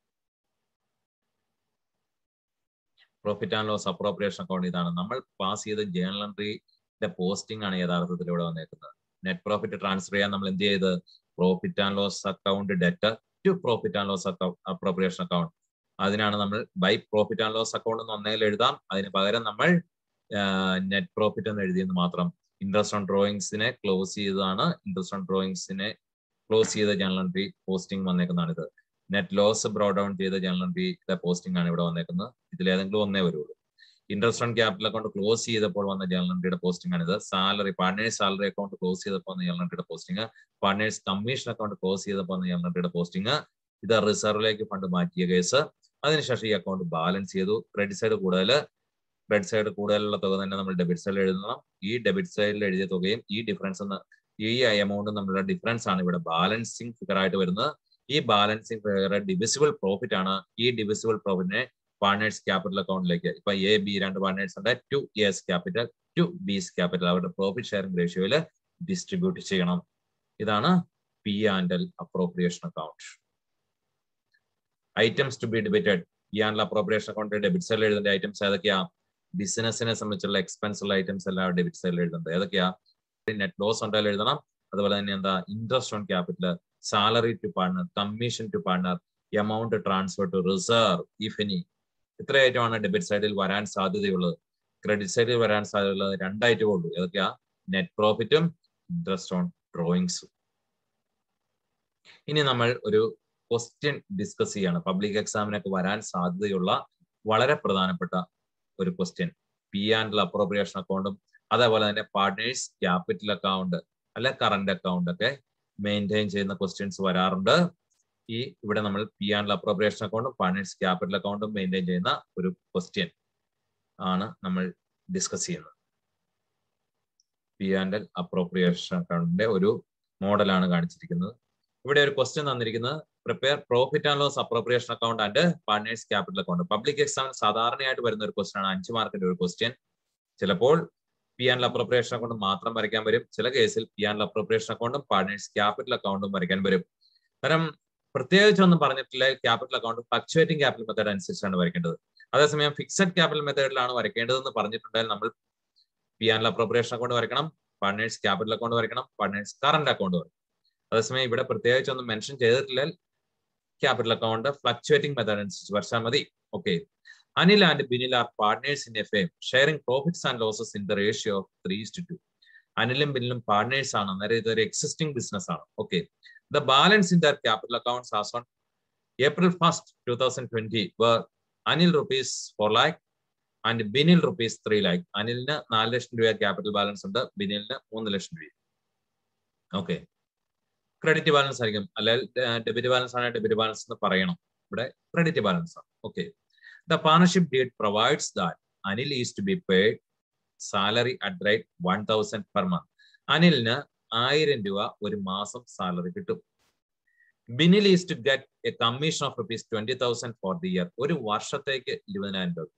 profit and loss appropriation account ഇതാണ് നമ്മൾ പാസ് ചെയ്ത ജേണൽ എൻട്രിയുടെ പോസ്റ്റിംഗ് ആണ് യഥാർത്ഥത്തിൽ ഇവിടെ വന്നേക്കുന്നത് നെറ്റ് പ്രോഫിറ്റ് ട്രാൻസ്ഫർ ചെയ്യാൻ നമ്മൾ എന്ത് ചെയ്ത് profit and loss account debt to profit and loss appropriation account അതിനാണ് നമ്മൾ by profit and loss account എന്ന് ഒന്നേൽ എഴുതാം അതിന് പകരം നമ്മൾ നെറ്റ് പ്രോഫിറ്റ് എന്ന് എഴുതിയെന്ന് മാത്രം ഇൻട്രസ്റ്റ് ഓൺ ഡ്രോയിങ്സിനെ ക്ലോസ് ചെയ്തതാണ് ഇൻട്രസ്റ്റ് ഓൺ ഡ്രോയിങ്സിനെ ക്ലോസ് ചെയ്ത ജേണൽ എൻട്രി പോസ്റ്റിംഗ് വന്നേക്കുന്നതാണ് ഇത് നെറ്റ് ലോസ് ബ്രോ ഡൗൺ ചെയ്ത ജേണൽ എൻട്രിയുടെ പോസ്റ്റിംഗ് ആണ് ഇവിടെ വന്നേക്കുന്നത് ഇതിൽ ഏതെങ്കിലും ഒന്നേ വരുള്ളൂ interest on capital account close ചെയ്തപ്പോൾ വന്ന ജേണൽ എൻട്രിയുടെ പോസ്റ്റിംഗ് ആണ് ഇത് salary partners salary account close ചെയ്തപ്പോൾ വന്ന ജേണൽ എൻട്രിയുടെ posting partners commission account close ചെയ്തപ്പോൾ വന്ന ജേണൽ എൻട്രിയുടെ പോസ്റ്റിംഗ് ഇത് റിസർവിലേക്ക് ഫണ്ട് മാറ്റിയ കേസ് അതിനുശേഷം ഈ അക്കൗണ്ട് ബാലൻസ് ചെയ്തു ക്രെഡിറ്റ് സൈഡ് കൂടുതൽ ക്രെഡിറ്റ് സൈഡ് കൂടുതലുള്ള തുക തന്നെ നമ്മൾ ഡെബിറ്റ് സൈഡിൽ എഴുതണം ഈ ഡെബിറ്റ് സൈഡിൽ എഴുതിയ തുകയും ഈ ഡിഫറൻസ് ഈ എമൗണ്ട് തമ്മിലുള്ള ഡിഫറൻസ് ആണ് ഇവിടെ ബാലൻസിങ് ഫിഗർ ആയിട്ട് വരുന്നത് ഈ ബാലൻസിങ് ഫിഗർ ഡിവിസിബിൾ പ്രോഫിറ്റ് ആണ് ഈ ഡിവിസിബിൾ പ്രോഫിറ്റിനെ പാർട്നേഴ്സ് ക്യാപിറ്റൽ അക്കൗണ്ടിലേക്ക് ഇപ്പൊ എ ബി രണ്ട് പാർട്നേഴ്സ് ഉണ്ട് to A's capital to B's capital അവരുടെ പ്രോഫിറ്റ് ഷെയറിംഗ് റേഷ്യോയിൽ ഡിസ്ട്രിബ്യൂട്ട് ചെയ്യണം ഇതാണ് P and L appropriation account items to be debited P and L appropriation account debit സൈഡിൽ എഴുതേണ്ട ഐറ്റംസ് ഏതൊക്കെയാ ബിസിനസിനെ സംബന്ധിച്ചുള്ള എക്സ്പെൻസ് ഉള്ള ഐറ്റംസ് എല്ലാം ഡെബിറ്റ് സൈഡിൽ എഴുതുന്നത് ഏതൊക്കെയാ നെറ്റ് ലോസ് ഉണ്ടായാലും എഴുതണം അതുപോലെ തന്നെ എന്താ interest on capital salary to partner commission to partner amount transfer to reserve if any ഇത്ര ഐറ്റമാണ് ഡെബിറ്റ് സൈഡിൽ വരാൻ സാധ്യതയുള്ളത് ക്രെഡിറ്റ് സൈഡിൽ വരാൻ സാധ്യതയുള്ളത് രണ്ട് ഐറ്റമേ ഉള്ളൂ ഏതൊക്കെയാ നെറ്റ് പ്രോഫിറ്റും ഇൻട്രസ്റ്റ് ഓൺ ഡ്രോയിങ്സും ഇനി നമ്മൾ ഒരു ക്വസ്റ്റ്യൻ ഡിസ്കസ് ചെയ്യാണ് പബ്ലിക് എക്സാമിനൊക്കെ വരാൻ സാധ്യതയുള്ള വളരെ പ്രധാനപ്പെട്ട ഒരു ക്വസ്റ്റ്യൻ പി ആൻഡ് അപ്രോപ്രിയേഷൻ അക്കൗണ്ടും അതേപോലെ തന്നെ പാർട്ട്നേഴ്സ് ക്യാപിറ്റൽ അക്കൗണ്ട് അല്ലെ കറന്റ് അക്കൗണ്ട് ഒക്കെ മെയിൻറ്റെയിൻ ചെയ്യുന്ന ക്വസ്റ്റ്യൻസ് വരാറുണ്ട് ഈ ഇവിടെ നമ്മൾ പി ആൻഡ് അപ്രോപ്രിയേഷൻ അക്കൗണ്ടും പാർട്ട്നേഴ്സ് ക്യാപിറ്റൽ അക്കൗണ്ടും മെയിൻറ്റെയിൻ ചെയ്യുന്ന ഒരു ക്വസ്റ്റ്യൻ ആണ് നമ്മൾ ഡിസ്കസ് ചെയ്യുന്നത് പി ആൻഡ് എൽ അപ്രോപ്രിയേഷൻ അക്കൗണ്ടിന്റെ ഒരു മോഡലാണ് കാണിച്ചിരിക്കുന്നത് ഇവിടെ ഒരു ക്വസ്റ്റ്യൻ തന്നിരിക്കുന്നത് prepare profit and loss appropriation account and partners capital account public exam സാധാരണയായിട്ട് വരുന്ന ഒരു ക്വസ്റ്റ്യൻ ആണ് അഞ്ച് മാർക്കിന്റെ ഒരു ക്വസ്റ്റ്യൻ ചിലപ്പോൾ പി ആൻഡ് അപ്രോപ്രിയേഷൻ അക്കൗണ്ട് മാത്രം വരയ്ക്കാൻ വരും ചില കേസിൽ പി ആൻഡ് അപ്രോപ്രിയേഷൻ അക്കൗണ്ടും പാർട്ട്നേഴ്സ് ക്യാപിറ്റൽ അക്കൗണ്ടും വരയ്ക്കാൻ വരും കാരണം പ്രത്യേകിച്ചൊന്നും പറഞ്ഞിട്ടില്ല capital account fluctuating capital method അനുസരിച്ചാണ് വരയ്ക്കേണ്ടത് അതേസമയം ഫിക്സഡ് ക്യാപിറ്റൽ മെത്തേഡിലാണ് വരയ്ക്കേണ്ടതെന്ന് പറഞ്ഞിട്ടുണ്ടെങ്കിൽ നമ്മൾ പി ആൻഡ് അപ്രോപ്രിയേഷൻ അക്കൗണ്ട് വരയ്ക്കണം പാർട്ട്നേഴ്സ് ക്യാപിറ്റൽ അക്കൗണ്ട് വരയ്ക്കണം പാർട്ട്നേഴ്സ് കറന്റ് അക്കൗണ്ട് വരയ്ക്കണം അതേസമയം ഇവിടെ പ്രത്യേകിച്ചൊന്നും മെൻഷൻ ചെയ്തിട്ടില്ല ക്യാപിറ്റൽ അക്കൗണ്ട് ഫ്ലക്ച്വേറ്റിംഗ് മെത്തേഡ് അനുസരിച്ച് വരച്ചാൽ മതി okay Anil and Binil are partners in F M sharing profits and losses in the ratio of three to two അനിലും ബിനിലും പാർട്ട്നേഴ്സ് ആണ് അന്നേരം ഇതൊരു എക്സിസ്റ്റിംഗ് ബിസിനസ് ആണ് okay the balance in their capital accounts as on April first two thousand twenty were Anil rupees four lakh and Binil rupees three lakh അനിലിന് നാല് ലക്ഷം രൂപ ക്യാപിറ്റൽ ബാലൻസ് ഉണ്ട് ബിനിലിന് മൂന്ന് ലക്ഷം രൂപ ഓക്കെ ക്രെഡിറ്റ് ബാലൻസ് ആയിരിക്കും അല്ലെങ്കിൽ ഡെബിറ്റ് ബാലൻസ് ആണെങ്കിൽ ഡെബിറ്റ് ബാലൻസ് എന്ന് പറയണം ഇവിടെ ക്രെഡിറ്റ് ബാലൻസ് ആണ് okay the partnership deed provides that Anil is to be paid salary at rate one thousand per month അനിലിന് ആയിരം രൂപ ഒരു മാസം സാലറി കിട്ടും Binil is to get a commission of rupees twenty thousand for the year ഒരു വർഷത്തേക്ക് ഇരുപതിനായിരം രൂപ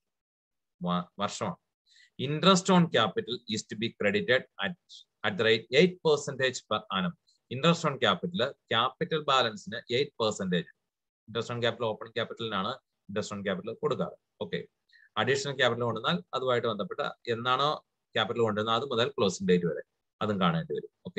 വർഷമാണ് interest on capital is to be credited at at the rate eight percentage per annum interest on capital capital ബാലൻസിന് eight percentage interest on capital opening ക്യാപിറ്റലിനാണ് interest on capital കൊടുക്കാറ് okay additional capital കൊണ്ടുവന്നാൽ അതുമായിട്ട് ബന്ധപ്പെട്ട എന്നാണോ capital കൊണ്ടുവന്നത് അത് മുതൽ ക്ലോസിംഗ് ഡേറ്റ് വരെ അതും കാണേണ്ടി വരും okay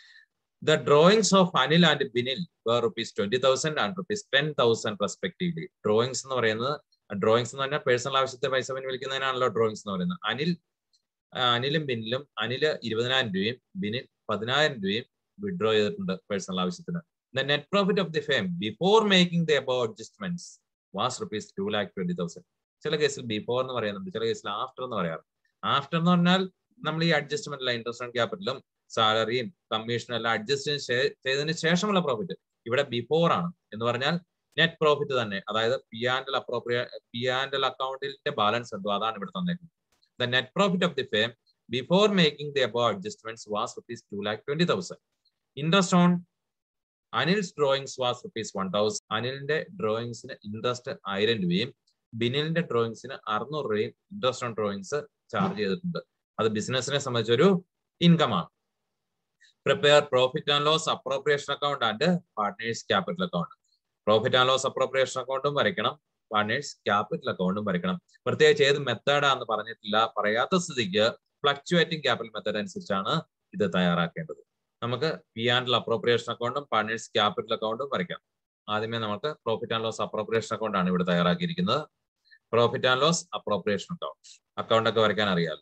the drawings of Anil and Binil were rupees twenty thousand and rupees ten thousand respectively drawings എന്ന് പറയുന്നത് ഡ്രോയിങ്സ് എന്ന് പറഞ്ഞാൽ പേഴ്സണൽ ആവശ്യത്തെ പൈസ പിൻവലിക്കുന്നതിനാണല്ലോ ഡ്രോയിങ്സ് എന്ന് പറയുന്നത് അനിൽ അനിലും ബിനിലും അനില് ഇരുപതിനായിരം രൂപയും ബിനിൽ പതിനായിരം രൂപയും വിഡ്രോ ചെയ്തിട്ടുണ്ട് പേഴ്സണൽ ആവശ്യത്തിന് the net profit of the firm before making the above adjustments was rupees two lakh twenty thousand ചില കേസിൽ ബിഫോർ എന്ന് പറയുന്നുണ്ട് ചില കേസിൽ ആഫ്റ്റർ എന്ന് പറയാറ് ആഫ്റ്റർ എന്ന് പറഞ്ഞാൽ നമ്മൾ ഈ അഡ്ജസ്റ്റ്മെന്റ് ഇൻട്രസ്റ്റ് ഓൺ ക്യാപിറ്റലും സാലറിയും കമ്മീഷനും എല്ലാം അഡ്ജസ്റ്റ് ചെയ്തതിന് ശേഷമുള്ള പ്രോഫിറ്റ് ഇവിടെ ബിഫോർ ആണ് എന്ന് പറഞ്ഞാൽ നെറ്റ് പ്രോഫിറ്റ് തന്നെ അതായത് P and appropriation P and അക്കൗണ്ടിന്റെ ബാലൻസ് എന്തോ അതാണ് ഇവിടെ തന്നേക്കുന്നത് the net profit of the firm before making the above adjustments was rupees two lakh twenty thousand interest on Anil's drawings was rupees one thousand അനിലിന്റെ ഡ്രോയിങ്സിന് ഇൻട്രസ്റ്റ് ആയിരം രൂപയും ബിനിലിന്റെ ഡ്രോയിങ്സിന് അറുന്നൂറ് രൂപയും ഇൻട്രസ്റ്റ് ഓൺ ഡ്രോയിങ്സ് ചാർജ് ചെയ്തിട്ടുണ്ട് അത് ബിസിനസിനെ സംബന്ധിച്ചൊരു ഇൻകം ആണ് prepare profit and loss appropriation account and partners capital account profit and loss appropriation അക്കൗണ്ടും വരയ്ക്കണം പാർട്ട്നേഴ്സ് ക്യാപിറ്റൽ അക്കൗണ്ടും വരയ്ക്കണം പ്രത്യേകിച്ച് ഏത് മെത്തേഡാന്ന് പറഞ്ഞിട്ടില്ല പറയാത്ത സ്ഥിതിക്ക് ഫ്ലക്ച്വേറ്റിംഗ് ക്യാപിറ്റൽ മെത്തേഡ് അനുസരിച്ചാണ് ഇത് തയ്യാറാക്കേണ്ടത് നമുക്ക് പി ആൻഡ് അപ്രോപ്രിയേഷൻ അക്കൗണ്ടും പാർട്ട്നേഴ്സ് ക്യാപിറ്റൽ അക്കൗണ്ടും വരയ്ക്കാം ആദ്യമേ നമുക്ക് profit and loss appropriation account ആണ് ഇവിടെ തയ്യാറാക്കിയിരിക്കുന്നത് profit and loss appropriation account account ഒക്കെ വരയ്ക്കാൻ അറിയാലോ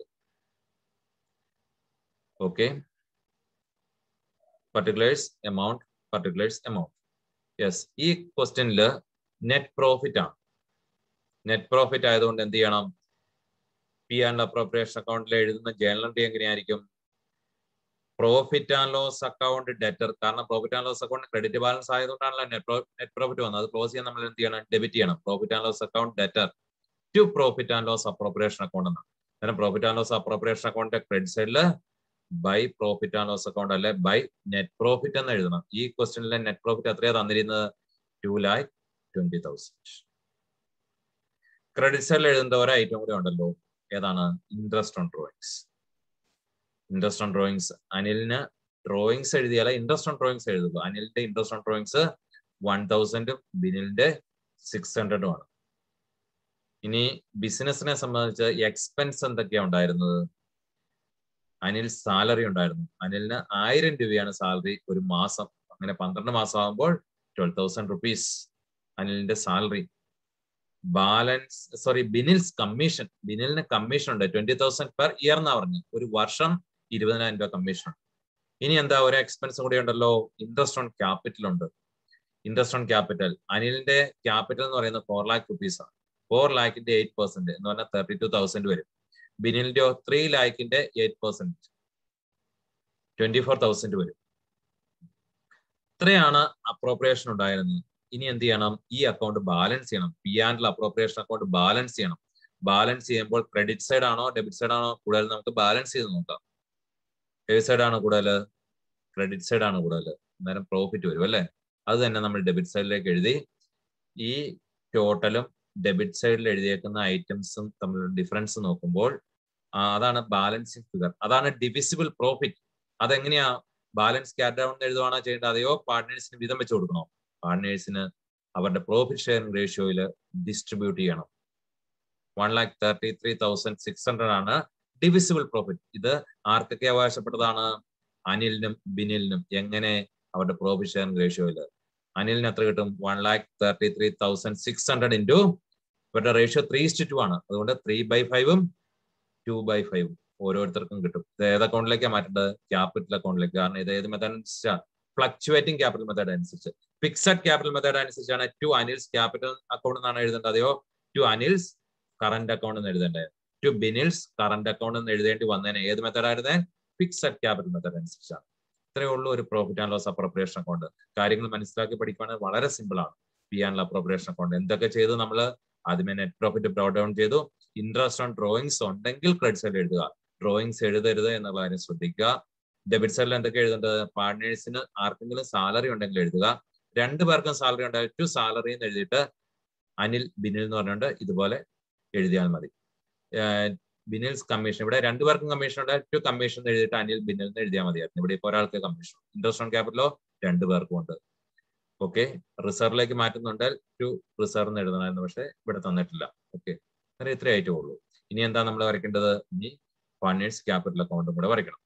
okay particulars amount particulars amount yes ഈ ക്വസ്റ്റ്യനിൽ നെറ്റ് പ്രോഫിറ്റ് ആണ് നെറ്റ് പ്രോഫിറ്റ് ആയതുകൊണ്ട് എന്ത് ചെയ്യണം പി ആൻഡ് അപ്രോപ്രിയേഷൻ അക്കൗണ്ടിൽ എഴുതുന്ന ജേണൽ എൻട്രി എങ്ങനെയായിരിക്കും profit and loss account debtor കാരണം profit and loss account credit balance ആയതുകൊണ്ടാണല്ലോ നെറ്റ് നെറ്റ് പ്രോഫിറ്റ് വന്നത് അത് ക്ലോസ് ചെയ്യാൻ നമ്മൾ എന്ത് ചെയ്യണം ഡെബിറ്റ് ചെയ്യണം profit and loss account debtor to profit and loss appropriation account എന്നാണ് കാരണം profit and loss appropriation account credit സൈഡിൽ by profit and loss account അല്ലെ ബൈ നെറ്റ് പ്രോഫിറ്റ് എന്ന് എഴുതണം ഈ ക്വസ്റ്റ്യനിലെ നെറ്റ് പ്രോഫിറ്റ് എത്രയാ തന്നിരുന്നത് two lakh twenty thousand credit സൈഡിൽ എഴുതുന്ന ഒരു ഐറ്റം കൂടെ ഉണ്ടല്ലോ ഏതാണ് interest on drawings interest on drawings അനിലിന് ഡ്രോയിങ്സ് എഴുതിയാലേ ഇൻട്രസ്റ്റ് ഓൺ ഡ്രോയിങ്സ് എഴുതുള്ളൂ അനിലിന്റെ ഇൻട്രസ്റ്റ് ഓൺ ഡ്രോയിങ്സ് വൺ തൗസൻഡും ബിനിലിന്റെ സിക്സ് ഹൺഡ്രഡും ആണ് ഇനി ബിസിനസിനെ സംബന്ധിച്ച് എക്സ്പെൻസ് എന്തൊക്കെയാ ഉണ്ടായിരുന്നത് അനിൽ സാലറി ഉണ്ടായിരുന്നു അനിലിന് ആയിരം രൂപയാണ് സാലറി ഒരു മാസം അങ്ങനെ പന്ത്രണ്ട് മാസം ആകുമ്പോൾ ട്വൽവ് തൗസൻഡ് റുപ്പീസ് അനിലിന്റെ salary balance sorry Binil's commission ബിനിലിന് കമ്മീഷൻ ഉണ്ട് ട്വന്റി തൗസൻഡ് പെർ ഇയർ എന്നാ പറഞ്ഞു ഒരു വർഷം ഇരുപതിനായിരം രൂപ കമ്മീഷൻ ഉണ്ട് ഇനി എന്താ ഒരു എക്സ്പെൻസ് കൂടി ഉണ്ടല്ലോ ഇൻട്രസ്റ്റ് ഓൺ ക്യാപിറ്റൽ ഉണ്ട് ഇൻട്രസ്റ്റ് ഓൺ ക്യാപിറ്റൽ അനിലിന്റെ ക്യാപിറ്റൽ എന്ന് പറയുന്നത് ഫോർ ലാക്ക് റുപ്പീസ് ആണ് ഫോർ ലാക്കിന്റെ എയ്റ്റ് പെർസെന്റ് എന്ന് പറഞ്ഞാൽ തേർട്ടി ടു തൗസൻഡ് വരും ബിനിലിന്റെയോ ത്രീ ലാക്കിന്റെ eight percent twenty four thousand വരും ഇത്രയാണ് അപ്രോപ്രിയേഷൻ ഉണ്ടായിരുന്നത് ഇനി എന്ത് ചെയ്യണം ഈ അക്കൗണ്ട് ബാലൻസ് ചെയ്യണം പി ആൻഡിൽ അപ്രോപ്രിയേഷൻ അക്കൗണ്ട് ബാലൻസ് ചെയ്യണം ബാലൻസ് ചെയ്യുമ്പോൾ ക്രെഡിറ്റ് സൈഡ് ആണോ ഡെബിറ്റ് സൈഡ് ആണോ കൂടുതൽ നമുക്ക് ബാലൻസ് ചെയ്ത് നോക്കാം ഏത് സൈഡ് ആണ് കൂടുതൽ ക്രെഡിറ്റ് സൈഡ് ആണ് കൂടുതൽ അന്നേരം പ്രോഫിറ്റ് വരും അല്ലേ അത് തന്നെ നമ്മൾ ഡെബിറ്റ് സൈഡിലേക്ക് എഴുതി ഈ ടോട്ടലും ഡെബിറ്റ് സൈഡിൽ എഴുതിയേക്കുന്ന ഐറ്റംസും തമ്മിലുള്ള ഡിഫറൻസ് നോക്കുമ്പോൾ അതാണ് ബാലൻസിങ് ഫിഗർ അതാണ് ഡിവിസിബിൾ പ്രോഫിറ്റ് അതെങ്ങനെയാ ബാലൻസ് ക്യാറ്റ് ഡൗൺ എഴുതുവാണോ ചെയ്യേണ്ടത് അതെയോ പാർട്ട്നേഴ്സിന് വിധം വെച്ച് കൊടുക്കണോ പാർട്ട്നേഴ്സിന് അവരുടെ പ്രോഫിറ്റ് ഷെയറിംഗ് റേഷ്യോയിൽ ഡിസ്ട്രിബ്യൂട്ട് ചെയ്യണം one lakh thirty three thousand six hundred ആണ് ഡിവിസിബിൾ പ്രോഫിറ്റ് ഇത് ആർക്കൊക്കെ അവകാശപ്പെട്ടതാണ് അനിലിനും ബിനിലിനും എങ്ങനെ അവരുടെ പ്രോഫിറ്റ് ഷെയറിംഗ് റേഷ്യോയിൽ അനിലിന് എത്ര കിട്ടും one lakh thirty three thousand six hundred into ഇവരുടെ റേഷ്യോ ത്രീ ഇസ്റ്റ് ടു ആണ് അതുകൊണ്ട് ത്രീ ബൈ ഫൈവും ടു ബൈ ഫൈവും ഓരോരുത്തർക്കും കിട്ടും ഇത് ഏത് അക്കൗണ്ടിലേക്കാണ് മാറ്റേണ്ടത് ക്യാപിറ്റൽ അക്കൗണ്ടിലേക്ക് കാരണം ഇത് ഏത് മെത്തേഡ് അനുസരിച്ചാണ് ഫ്ലക്ച്വേറ്റിംഗ് ക്യാപിറ്റൽ മെത്തേഡ് അനുസരിച്ച് ഫിക്സഡ് ക്യാപിറ്റൽ മെത്തേഡ് അനുസരിച്ചാണ് ടു അനിൽസ് ക്യാപിറ്റൽ അക്കൗണ്ട് എന്നാണ് എഴുതേണ്ടത് അതെയോ ടു അനിൽസ് കറന്റ് അക്കൗണ്ട് എന്ന് എഴുതേണ്ടത് ടു ബിനിൽസ് കറന്റ് അക്കൗണ്ട് എന്ന് എഴുതേണ്ടി വന്നതിന് ഏത് മെത്തേഡ് ആയിരുന്നേ ഫിക്സഡ് ക്യാപിറ്റൽ മെത്തേഡ് അനുസരിച്ചാണ് ഇത്രയേ ഉള്ളൂ ഒരു profit and loss appropriation account കാര്യങ്ങൾ മനസ്സിലാക്കി പഠിക്കുകയാണെങ്കിൽ വളരെ സിമ്പിൾ ആണ് പി ആൻഡ് അപ്രോപ്രിയേഷൻ അക്കൗണ്ട് എന്തൊക്കെ ചെയ്തു നമ്മൾ ആദ്യമേ നെറ്റ് പ്രോഫിറ്റ് ബ്രോ ഡൗൺ ചെയ്തു ഇൻട്രസ്റ്റ് ഓൺ ഡ്രോയിങ്സ് ഉണ്ടെങ്കിൽ ക്രെഡിറ്റ് സൈഡ് എഴുതുക ഡ്രോയിങ്സ് എഴുതരുത് എന്നുള്ള കാര്യം ശ്രദ്ധിക്കുക ഡെബിറ്റ് സൈഡിൽ എന്തൊക്കെ എഴുതേണ്ടത് പാർട്ട്നേഴ്സിന് ആർക്കെങ്കിലും സാലറി ഉണ്ടെങ്കിൽ എഴുതുക രണ്ടു പേർക്കും സാലറി ഉണ്ടായി ടു സാലറി എന്ന് എഴുതിയിട്ട് അനിൽ ബിനിൽ എന്ന് പറഞ്ഞുകൊണ്ട് ഇതുപോലെ എഴുതിയാൽ മതി ബിനിൽസ് കമ്മീഷൻ ഇവിടെ രണ്ടു പേർക്കും കമ്മീഷൻ ഉണ്ട് ടു കമ്മീഷൻ എന്ന് എഴുതിയിട്ട് അനിൽ ബിനിൽ എന്ന് എഴുതിയാൽ മതിയായിരുന്നു ഇവിടെ ഇപ്പോൾ ഒരാൾക്ക് കമ്മീഷൻ ഇൻട്രസ്റ്റ് ഓൺ ക്യാപിറ്റലോ രണ്ടു പേർക്കും ഉണ്ട് ഓക്കെ റിസർവിലേക്ക് മാറ്റുന്നുണ്ട് ടു റിസർവ് എന്ന് എഴുതണമായിരുന്നു പക്ഷെ ഇവിടെ തന്നിട്ടില്ല ഓക്കെ അങ്ങനെ ഇത്രേ ആയിട്ടേ ഉള്ളൂ ഇനി എന്താ നമ്മൾ വരയ്ക്കേണ്ടത് ഇനി ഫണ്ടേഴ്സ് ക്യാപിറ്റൽ അക്കൗണ്ടും കൂടെ വരയ്ക്കണം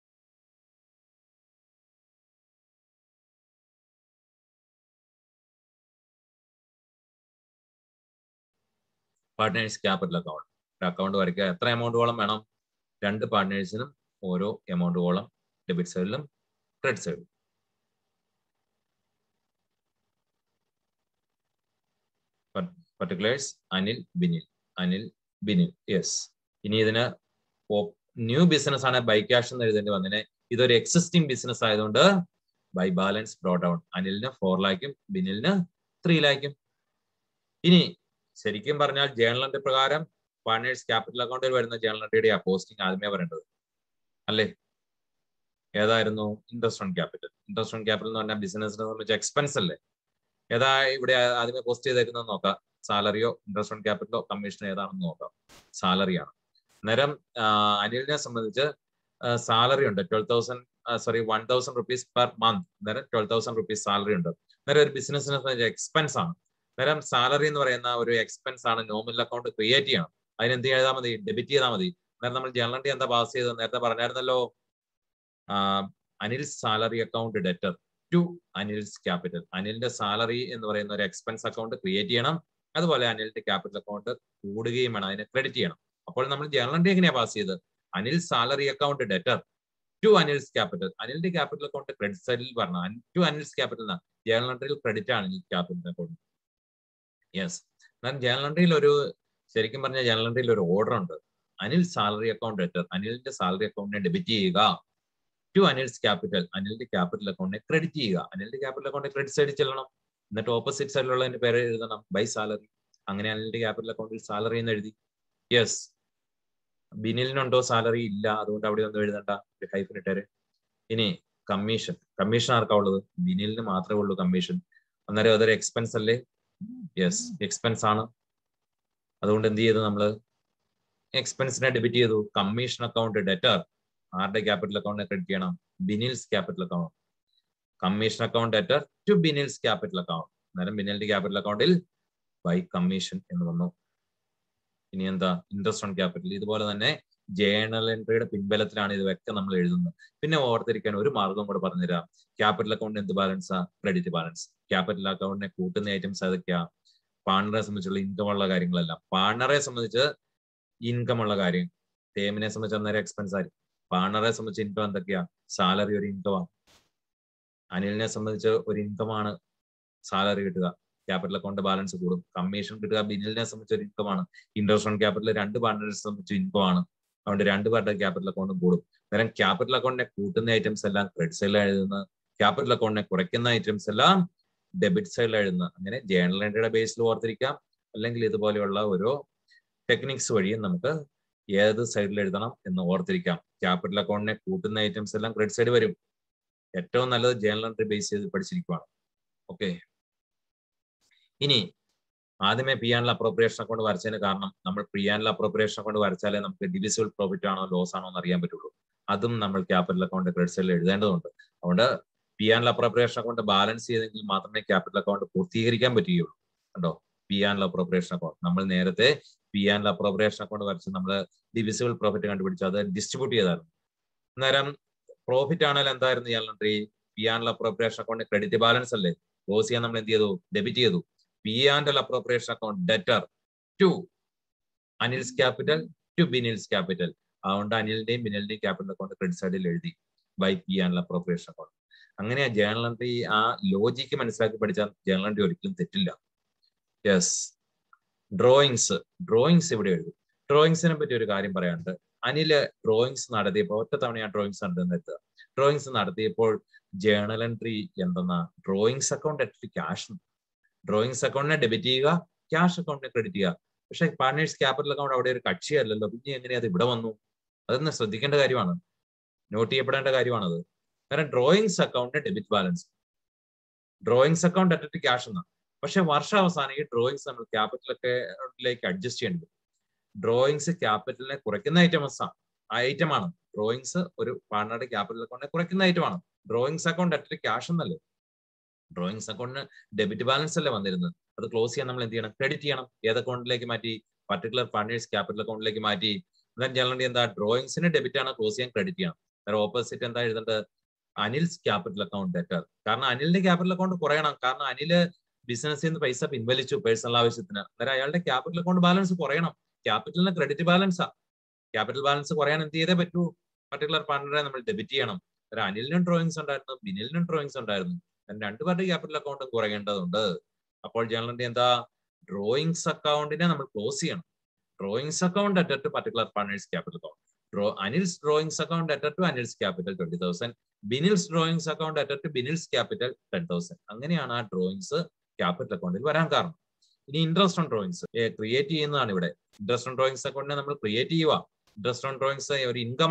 പാർട്ട്നേഴ്സ് ക്യാപിറ്റൽ അക്കൗണ്ട് അക്കൗണ്ട് വരയ്ക്കുക എത്ര എമൗണ്ടോളം വേണം രണ്ട് പാർട്ട്നേഴ്സിനും ഓരോ എമൗണ്ടോളം ഡെബിറ്റ് സൈഡിലും ക്രെഡിറ്റ് സൈഡിലും പർട്ടിക്കുലേഴ്സ് അനിൽ ബിനിൽ അനിൽ ബിനിൽ യെസ് ഇനി ഇതിന് ന്യൂ ബിസിനസ് ആണ് ബൈ ക്യാഷ് എന്ന് എഴുതേണ്ടി വന്നതിന് ഇതൊരു എക്സിസ്റ്റിംഗ് ബിസിനസ് ആയതുകൊണ്ട് ബൈ ബാലൻസ് ബ്രോ ഡൗൺ അനിലിന് ഫോർ ലാക്കും ബിനിലിന് ത്രീ ലാക്കും ഇനി ശരിക്കും പറഞ്ഞാൽ ജേണൽ എൻട്രി പ്രകാരം പാർട്നേഴ്സ് ക്യാപിറ്റൽ അക്കൗണ്ടിൽ വരുന്ന ജേണൽ എൻട്രിയുടെ പോസ്റ്റിംഗ് ആദ്യമേ പറയേണ്ടത് അല്ലേ ഏതായിരുന്നു interest on capital interest on capital എന്ന് പറഞ്ഞാൽ ബിസിനസിനെ സംബന്ധിച്ച് എക്സ്പെൻസ് അല്ലേ ഏതാ ഇവിടെ ആദ്യമേ പോസ്റ്റ് ചെയ്തേക്കുന്നത് നോക്കാം സാലറിയോ ഇൻട്രസ്റ്റ് ഓൺ ക്യാപിറ്റലോ കമ്മീഷൻ ഏതാണെന്ന് നോക്കാം സാലറിയാണ് അന്നേരം അനിലിനെ സംബന്ധിച്ച് സാലറി ഉണ്ട് twelve thousand sorry one thousand rupees per month അന്നേരം ട്വൽവ് തൗസൻഡ് റുപ്പീസ് സാലറി ഉണ്ട് അന്നേരം ഒരു ബിസിനസിനെ സംബന്ധിച്ച് എക്സ്പെൻസ് ആണ് അന്നേരം സാലറി എന്ന് പറയുന്ന ഒരു എക്സ്പെൻസ് ആണ് നോമിനൽ അക്കൗണ്ട് ക്രിയേറ്റ് ചെയ്യണം അതിന് എന്ത് ചെയ്താൽ മതി ഡെബിറ്റ് ചെയ്താൽ മതി അന്നേരം നമ്മൾ ജനറൽ എന്താ പാസ് ചെയ്തത് നേരത്തെ പറഞ്ഞായിരുന്നല്ലോ Anil salary account debtor to Anil's capital അനിലിന്റെ സാലറി എന്ന് പറയുന്ന ഒരു എക്സ്പെൻസ് അക്കൗണ്ട് ക്രിയേറ്റ് ചെയ്യണം അതുപോലെ അനിലിന്റെ ക്യാപിറ്റൽ അക്കൗണ്ട് കൂടുകയും വേണം അതിനെ ക്രെഡിറ്റ് ചെയ്യണം അപ്പോൾ നമ്മൾ ജനറൽ എൻട്രി എങ്ങനെയാ പാസ് ചെയ്തത് Anil salary account debtor to Anil's capital അനിലിന്റെ ക്യാപിറ്റൽ അക്കൗണ്ട് ക്രെഡിറ്റ് സൈഡിൽ പറഞ്ഞു ടു അനിൽസ് ക്യാപിറ്റൽ എന്നാണ് ജനറൽ എൻട്രിയിൽ ക്രെഡിറ്റ് ആണ് ഈ ക്യാപിറ്റൽ അക്കൗണ്ട് യെസ് എന്നാൽ ജനറൽ എൻട്രിയിൽ ഒരു ശരിക്കും പറഞ്ഞ ജനറൽ എൻട്രിയിൽ ഒരു ഓർഡർ ഉണ്ട് അനിൽ സാലറി അക്കൗണ്ട് ഡെറ്റർ അനിലിന്റെ സാലറി അക്കൗണ്ടിനെ ഡെബിറ്റ് ചെയ്യുക ടു അനിൽസ് ക്യാപിറ്റൽ അനിലിന്റെ ക്യാപിറ്റൽ അക്കൗണ്ടിനെ ക്രെഡിറ്റ് ചെയ്യുക അനിലിന്റെ ക്യാപിറ്റൽ അക്കൗണ്ടിനെ ക്രെഡിറ്റ് സൈഡിൽ ചെല്ലണം എന്നിട്ട് ഓപ്പോസിറ്റ് സൈഡിലുള്ളതിന്റെ പേര് എഴുതണം ബൈ സാലറി അങ്ങനെ അനിലിന്റെ ക്യാപിറ്റൽ അക്കൗണ്ടിൽ സാലറി എന്ന് എഴുതി യെസ് ബിനിലിനുണ്ടോ സാലറി ഇല്ല അതുകൊണ്ട് അവിടെ ഒന്നും എഴുതണ്ട ഹൈഫിൻ ഇട്ടേര് ഇനി കമ്മീഷൻ കമ്മീഷൻ ആർക്കാ ഉള്ളത് ബിനിലിന് മാത്രമേ ഉള്ളൂ കമ്മീഷൻ അന്നേരം അതൊരു എക്സ്പെൻസ് അല്ലേ യെസ് എക്സ്പെൻസ് ആണ് അതുകൊണ്ട് എന്ത് ചെയ്തു നമ്മള് എക്സ്പെൻസിനെ ഡെബിറ്റ് ചെയ്തു കമ്മീഷൻ അക്കൗണ്ട് ഡെറ്റർ ആരുടെ ക്യാപിറ്റൽ അക്കൗണ്ടിനെ ക്രെഡിറ്റ് ചെയ്യണം Binil's capital account commission account debtor to Binil's capital account അന്നേരം ബിനിലിന്റെ ക്യാപിറ്റൽ അക്കൗണ്ടിൽ ബൈ കമ്മീഷൻ എന്ന് വന്നു ഇനി എന്താ ഇൻട്രസ്റ്റ് ഓൺ ക്യാപിറ്റൽ ഇതുപോലെ തന്നെ ജേണൽ എൻട്രിയുടെ പിൻബലത്തിലാണ് ഇതൊക്കെ നമ്മൾ എഴുതുന്നത് പിന്നെ ഓർത്തിരിക്കാൻ ഒരു മാർഗം കൂടെ പറഞ്ഞുതരാം ക്യാപിറ്റൽ അക്കൗണ്ട് എന്ത് ബാലൻസാ ക്രെഡിറ്റ് ബാലൻസ് ക്യാപിറ്റൽ അക്കൗണ്ടിനെ കൂട്ടുന്ന ഐറ്റംസ് ഏതൊക്കെയാ പാർട്ണറെ സംബന്ധിച്ചുള്ള ഇൻകം ഉള്ള കാര്യങ്ങളെല്ലാം പാർട്ണറെ സംബന്ധിച്ച് ഇൻകം ഉള്ള കാര്യം ടേമിനെ സംബന്ധിച്ച് അന്നേരം എക്സ്പെൻസ് ആയിരിക്കും പാർട്ണറെ സംബന്ധിച്ച് ഇൻകം എന്തൊക്കെയാ സാലറി ഒരു ഇൻകമാണ് അനിലിനെ സംബന്ധിച്ച് ഒരു ഇൻകമാണ് സാലറി കിട്ടുക ക്യാപിറ്റൽ അക്കൗണ്ട് ബാലൻസ് കൂടും കമ്മീഷൻ കിട്ടുക ബിനിലിനെ സംബന്ധിച്ച് ഒരു ഇൻകമാണ് ഇൻട്രസ്റ്റ് ഓൺ ക്യാപിറ്റൽ രണ്ട് പാർട്ണറെ സംബന്ധിച്ച് ഇൻകമാണ് അതുകൊണ്ട് രണ്ട് പേരുടെ ക്യാപിറ്റൽ അക്കൗണ്ടും കൂടും അന്നേരം ക്യാപിറ്റൽ അക്കൗണ്ടിനെ കൂട്ടുന്ന ഐറ്റംസ് എല്ലാം ക്രെഡിറ്റ് സൈഡിൽ എഴുതുന്നത് ക്യാപിറ്റൽ അക്കൗണ്ടിനെ കുറയ്ക്കുന്ന ഐറ്റംസ് എല്ലാം ഡെബിറ്റ് സൈഡിൽ എഴുതുന്നത് അങ്ങനെ ജേണൽ എൻട്രിയുടെ ബേസിൽ ഓർത്തിരിക്കാം അല്ലെങ്കിൽ ഇതുപോലെയുള്ള ഓരോ ടെക്നിക്സ് വഴിയും നമുക്ക് ഏത് സൈഡിൽ എഴുതണം എന്ന് ഓർത്തിരിക്കാം ക്യാപിറ്റൽ അക്കൗണ്ടിനെ കൂട്ടുന്ന ഐറ്റംസ് എല്ലാം ക്രെഡിറ്റ് സൈഡ് വരും ഏറ്റവും നല്ലത് ജേണൽ എൻട്രി ബേസ് ചെയ്ത് പഠിച്ചിരിക്കുവാണ് ഓക്കെ ഇനി ആദ്യമേ പി ആൻഡ് അപ്രോപ്രിയേഷൻ അക്കൗണ്ട് വരച്ചതിന് കാരണം നമ്മൾ പി ആൻഡ് അപ്രോപ്രിയേഷൻ അക്കൗണ്ട് വരച്ചാലേ നമുക്ക് ഡിവിസിബിൾ പ്രോഫിറ്റ് ആണോ ലോസ് ആണോ എന്ന് അറിയാൻ പറ്റുള്ളൂ അതും നമ്മൾ ക്യാപിറ്റൽ അക്കൗണ്ട് ക്രെഡിറ്റ് സൈഡിൽ എഴുതേണ്ടതുണ്ട് അതുകൊണ്ട് P and appropriation account balance ചെയ്തെങ്കിൽ മാത്രമേ ക്യാപിറ്റൽ അക്കൗണ്ട് പൂർത്തീകരിക്കാൻ പറ്റുകയുള്ളൂ കണ്ടോ പി ആൻഡ് അപ്രോപ്രിയേഷൻ അക്കൗണ്ട് നമ്മൾ നേരത്തെ പി ആൻഡ് അപ്രോപ്രിയേഷൻ അക്കൗണ്ട് വരച്ച് നമ്മൾ ഡിവിസിബിൾ പ്രോഫിറ്റ് കണ്ടുപിടിച്ച് അത് ഡിസ്ട്രിബ്യൂട്ട് ചെയ്തായിരുന്നു അന്നേരം പ്രോഫിറ്റ് ആണെങ്കിൽ എന്തായിരുന്നു ഇയാൾ entry P and appropriation account credit balance അല്ലേ ക്ലോസ് ചെയ്യാൻ നമ്മൾ എന്ത് ചെയ്തു ഡെബിറ്റ് ചെയ്തു P and appropriation account debtor to Anil's capital to Binil's capital അതുകൊണ്ട് അനിലിന്റെയും ബിനിലിന്റെയും ക്യാപിറ്റൽ അക്കൗണ്ട് ക്രെഡിറ്റ് സൈഡിൽ എഴുതി by P and appropriation account അങ്ങനെ ആ ജേണൽ എൻട്രി ആ ലോജിക്ക് മനസ്സിലാക്കി പഠിച്ചാൽ ജേണൽ എൻട്രി ഒരിക്കലും തെറ്റില്ല യെസ് ഡ്രോയിങ്സ് ഡ്രോയിങ്സ് ഇവിടെ എഴുതും ഡ്രോയിങ്സിനെ പറ്റി ഒരു കാര്യം പറയാനുണ്ട് അനില് ഡ്രോയിങ്സ് നടത്തിയപ്പോൾ ഒറ്റ തവണ ആ ഡ്രോയിങ്സ് കണ്ടെന്നെത്തുക ഡ്രോയിങ്സ് നടത്തിയപ്പോൾ ജേണൽ എൻട്രി എന്തെന്നാ drawings account at cash drawings അക്കൗണ്ടിനെ ഡെബിറ്റ് ചെയ്യുക ക്യാഷ് അക്കൗണ്ടിനെ ക്രെഡിറ്റ് ചെയ്യുക പക്ഷെ പാർട്ട്നേഴ്സ് ക്യാപിറ്റൽ അക്കൗണ്ട് അവിടെ ഒരു കക്ഷിയല്ലല്ലോ പിന്നെ എങ്ങനെയാ അത് ഇവിടെ വന്നു അതൊന്ന് ശ്രദ്ധിക്കേണ്ട കാര്യമാണ് നോട്ട് ചെയ്യപ്പെടേണ്ട കാര്യമാണത് കാരണം ഡ്രോയിങ്സ് അക്കൗണ്ടിന് debit balance drawings account at cash എന്നാണ് പക്ഷെ വർഷാവസാനം ഈ ഡ്രോയിങ്സ് നമ്മൾ ക്യാപിറ്റൽ അക്കൗണ്ടിലേക്ക് അഡ്ജസ്റ്റ് ചെയ്യേണ്ടി വരും ഡ്രോയിങ്സ് ക്യാപിറ്റലിനെ കുറയ്ക്കുന്ന ഐറ്റംസ് ആണ് ആ ഐറ്റം ആണ് ഡ്രോയിങ്സ് ഒരു പാർട്ണറുടെ ക്യാപിറ്റൽ അക്കൗണ്ടിനെ കുറയ്ക്കുന്ന ഐറ്റം ആണ് ഡ്രോയിങ്സ് അക്കൗണ്ട് അറ്റ് ക്യാഷ് എന്നല്ലേ ഡ്രോയിങ്സ് അക്കൗണ്ടിന് ഡെബിറ്റ് ബാലൻസ് അല്ലേ വന്നിരുന്നത് അത് ക്ലോസ് ചെയ്യാൻ നമ്മൾ എന്ത് ചെയ്യണം ക്രെഡിറ്റ് ചെയ്യണം ഏത് അക്കൗണ്ടിലേക്ക് മാറ്റി പർട്ടിക്കുലർ പാർട്ണേഴ്സ് ക്യാപിറ്റൽ അക്കൗണ്ടിലേക്ക് മാറ്റി എന്നാൽ ജനറലി എന്താ ഡ്രോയിങ്സിന് ഡെബിറ്റ് ആണ് ക്ലോസ് ചെയ്യാൻ ക്രെഡിറ്റ് ചെയ്യണം അന്നേരം ഓപ്പോസിറ്റ് എന്താ എഴുതേണ്ടത് അനിൽസ് ക്യാപിറ്റൽ അക്കൗണ്ട് ഡെറ്റർ കാരണം അനിലിന്റെ ക്യാപിറ്റൽ അക്കൗണ്ട് കുറയണം കാരണം അനില് ബിസിനസ്സിൽ നിന്ന് പൈസ പിൻവലിച്ചു പേഴ്സണൽ ആവശ്യത്തിന് അന്നേരം അയാളുടെ ക്യാപിറ്റൽ അക്കൗണ്ട് ബാലൻസ് കുറയണം ക്യാപിറ്റലിന് ക്രെഡിറ്റ് ബാലൻസാ ക്യാപിറ്റൽ ബാലൻസ് കുറയാൻ എന്ത് ചെയ്തേ പറ്റൂ പർട്ടിക്കുലർ പാർട്ണറെ നമ്മൾ ഡെബിറ്റ് ചെയ്യണം അന്നേരം അനിലിനും ഡ്രോയിങ്സ് ഉണ്ടായിരുന്നു ബിനിലിനും ഡ്രോയിങ്സ് ഉണ്ടായിരുന്നു രണ്ടുപേരുടെ ക്യാപിറ്റൽ അക്കൗണ്ടും കുറയേണ്ടതുണ്ട് അപ്പോൾ ജനറലിന്റെ എന്താ ഡ്രോയിങ്സ് അക്കൗണ്ടിനെ നമ്മൾ ക്ലോസ് ചെയ്യണം drawings account debtor to particular partners capital account draw Anil's drawings account debtor to Anil's capital twenty thousand Binil's drawings account debtor to Binil's capital ten thousand അങ്ങനെയാണ് ആ ഡ്രോയിങ്സ് ക്യാപിറ്റൽ അക്കൗണ്ടിൽ വരാൻ കാരണം ഇനി ഇൻട്രസ്റ്റ് ഓൺ ഡ്രോയിങ്സ് ക്രിയേറ്റ് ചെയ്യുന്നതാണ് ഇവിടെ ഇൻട്രസ്റ്റ് ഓൺ ഡ്രോയിങ്സ് അക്കൗണ്ടിനെ നമ്മൾ create ചെയ്യുക ഇൻട്രസ്റ്റ് ഓൺ ഡ്രോയിങ്സ് ഒരു ഇൻകം ആണ്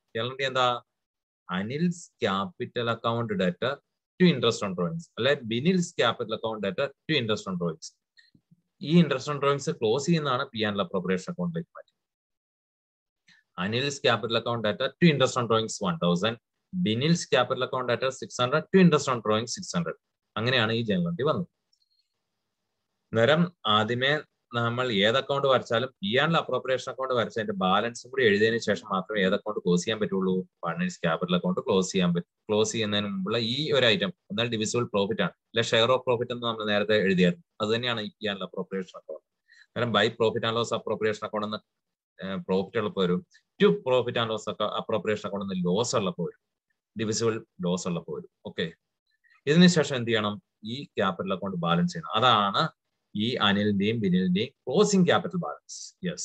ജേണൽ എൻട്രി എന്താ Anil's capital account debtor to interest on drawings അല്ലെ Binil's capital account debtor to interest on drawings ഈ ഇൻട്രസ്റ്റ് ഓൺ ഡ്രോയിങ്സ് ക്ലോസ് ചെയ്യുന്നതാണ് പി ആൻഡ് അപ്രോപ്രിയേഷൻ അക്കൗണ്ടിലേക്ക് മാറ്റി Anil's capital account debtor to interest on drawings one thousand Binil's capital account debtor six hundred to interest on drawing six hundred അങ്ങനെയാണ് ഈ journal entry വന്നത് നേരം ആദ്യമേ നമ്മൾ ഏത് അക്കൗണ്ട് വരച്ചാലും പി ആൻഡ് അപ്രോപ്രിയേഷൻ അക്കൗണ്ട് വരച്ചതിന്റെ ബാലൻസും കൂടി എഴുതിയതിനു ശേഷം മാത്രമേ ഏത് അക്കൗണ്ട് ക്ലോസ് ചെയ്യാൻ പറ്റുള്ളൂ ഫൈനാൻസ് ക്യാപിറ്റൽ അക്കൗണ്ട് ക്ലോസ് ചെയ്യാൻ പറ്റും ക്ലോസ് ചെയ്യുന്നതിന് മുമ്പുള്ള ഈ ഒരു ഐറ്റം എന്നാൽ ഡിവിസിബിൾ പ്രോഫിറ്റ് ആണ് അല്ലെ ഷെയർ ഓഫ് പ്രോഫിറ്റ് എന്ന് നമ്മൾ നേരത്തെ എഴുതിയായിരുന്നു അത് തന്നെയാണ് ഈ പി ആൻഡ് അപ്രോപ്രിയേഷൻ അക്കൗണ്ട് കാരണം by profit and loss appropriation account എന്ന് പ്രോഫിറ്റ് ഉള്ളപ്പോൾ വരും to profit and loss appropriation account എന്ന് ലോസ് ഉള്ളപ്പോൾ വരും ഡിവിസിബിൾ ലോസ് ഉള്ളപ്പോൾ വരും ഓക്കെ ഇതിന് ശേഷം എന്ത് ചെയ്യണം ഈ ക്യാപിറ്റൽ അക്കൗണ്ട് ബാലൻസ് ചെയ്യണം അതാണ് ഈ അനിലിന്റെയും ബിനിലിന്റെയും ക്ലോസിംഗ് ക്യാപിറ്റൽ ബാലൻസ് യെസ്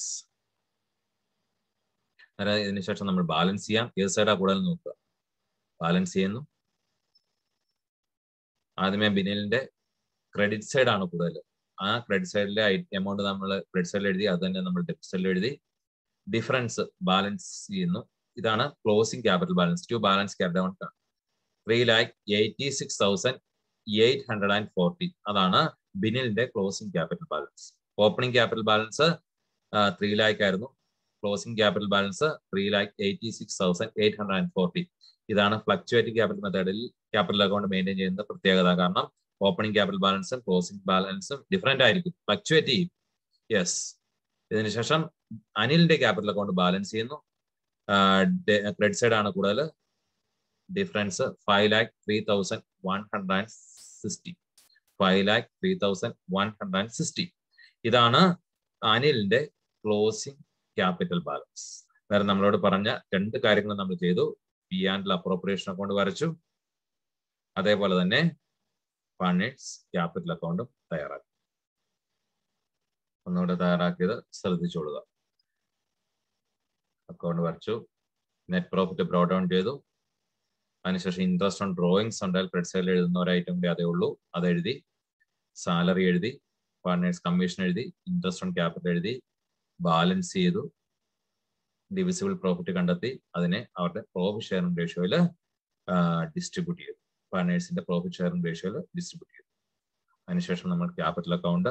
അതായത് ഇതിന് ശേഷം നമ്മൾ ബാലൻസ് ചെയ്യാം ഏത് സൈഡാ കൂടുതൽ നോക്കുക ബാലൻസ് ചെയ്യുന്നു ആദ്യമേ ബിനിലിന്റെ ക്രെഡിറ്റ് സൈഡ് ആണ് കൂടുതൽ ആ ക്രെഡിറ്റ് സൈഡിലെ എമൗണ്ട് നമ്മൾ ക്രെഡിറ്റ് സൈഡിൽ എഴുതി അത് തന്നെ നമ്മൾ ഡെബിറ്റ് സൈഡിൽ എഴുതി ഡിഫറൻസ് ബാലൻസ് ചെയ്യുന്നു ഇതാണ് closing capital balance to balance capital three lakh eighty six thousand eight hundred and forty അതാണ് ബിനിലിന്റെ closing capital balance opening capital balance three lakh ആയിരുന്നു closing capital balance three lakh eighty six thousand eight hundred and forty ഇതാണ് fluctuating capital മെത്തേഡിൽ capital account maintain ചെയ്യുന്ന പ്രത്യേകത കാരണം opening capital ബാലൻസും closing ബാലൻസും ഡിഫറെന്റ് ആയിരിക്കും ഫ്ലക്ച്വേറ്റ് ചെയ്യും യെസ് ഇതിനുശേഷം അനിലിന്റെ ക്യാപിറ്റൽ അക്കൗണ്ട് ബാലൻസ് ചെയ്യുന്നു ക്രെഡിറ്റ് സൈഡ് ആണ് കൂടുതൽ difference five lakh three thousand one hundred and sixty five lakh three thousand one hundred and sixty ഇതാണ് അനിലിന്റെ ക്ലോസിംഗ് ക്യാപിറ്റൽ ബാലൻസ് വേറെ നമ്മളോട് പറഞ്ഞ രണ്ട് കാര്യങ്ങൾ നമ്മൾ ചെയ്തു പി ആൻഡ് അപ്രോപ്രിയേഷൻ അക്കൗണ്ട് വരച്ചു അതേപോലെ തന്നെ ഫണ്ടിഡ്സ് ക്യാപിറ്റൽ അക്കൗണ്ടും തയ്യാറാക്കി ഒന്നുകൂടെ തയ്യാറാക്കിയത് ശ്രദ്ധിച്ചോളുക അക്കൗണ്ട് വരച്ചു നെറ്റ് പ്രോഫിറ്റ് ബ്രോഡ് ഡൗൺ ചെയ്തു അതിനുശേഷം ഇൻട്രസ്റ്റ് ഓൺ ഡ്രോയിങ്സ് ഉണ്ടായാൽ ക്രെഡിറ്റ് സൈഡിൽ എഴുതുന്ന ഒരു ഐറ്റം കൂടി അതേ ഉള്ളൂ അത് എഴുതി സാലറി എഴുതി പാർട്ട്നേഴ്സ് കമ്മീഷൻ എഴുതി ഇൻട്രസ്റ്റ് ഓൺ ക്യാപിറ്റൽ എഴുതി ബാലൻസ് ചെയ്തു ഡിവിസിബിൾ പ്രോഫിറ്റ് കണ്ടെത്തി അതിനെ അവരുടെ പ്രോഫിറ്റ് ഷെയറിംഗ് റേഷ്യോയിൽ ഡിസ്ട്രിബ്യൂട്ട് ചെയ്തു പാർട്ട്നേഴ്സിന്റെ പ്രോഫിറ്റ് ഷെയറിംഗ് റേഷ്യോയിൽ ഡിസ്ട്രിബ്യൂട്ട് ചെയ്തു അതിനുശേഷം നമ്മൾ ക്യാപിറ്റൽ അക്കൗണ്ട്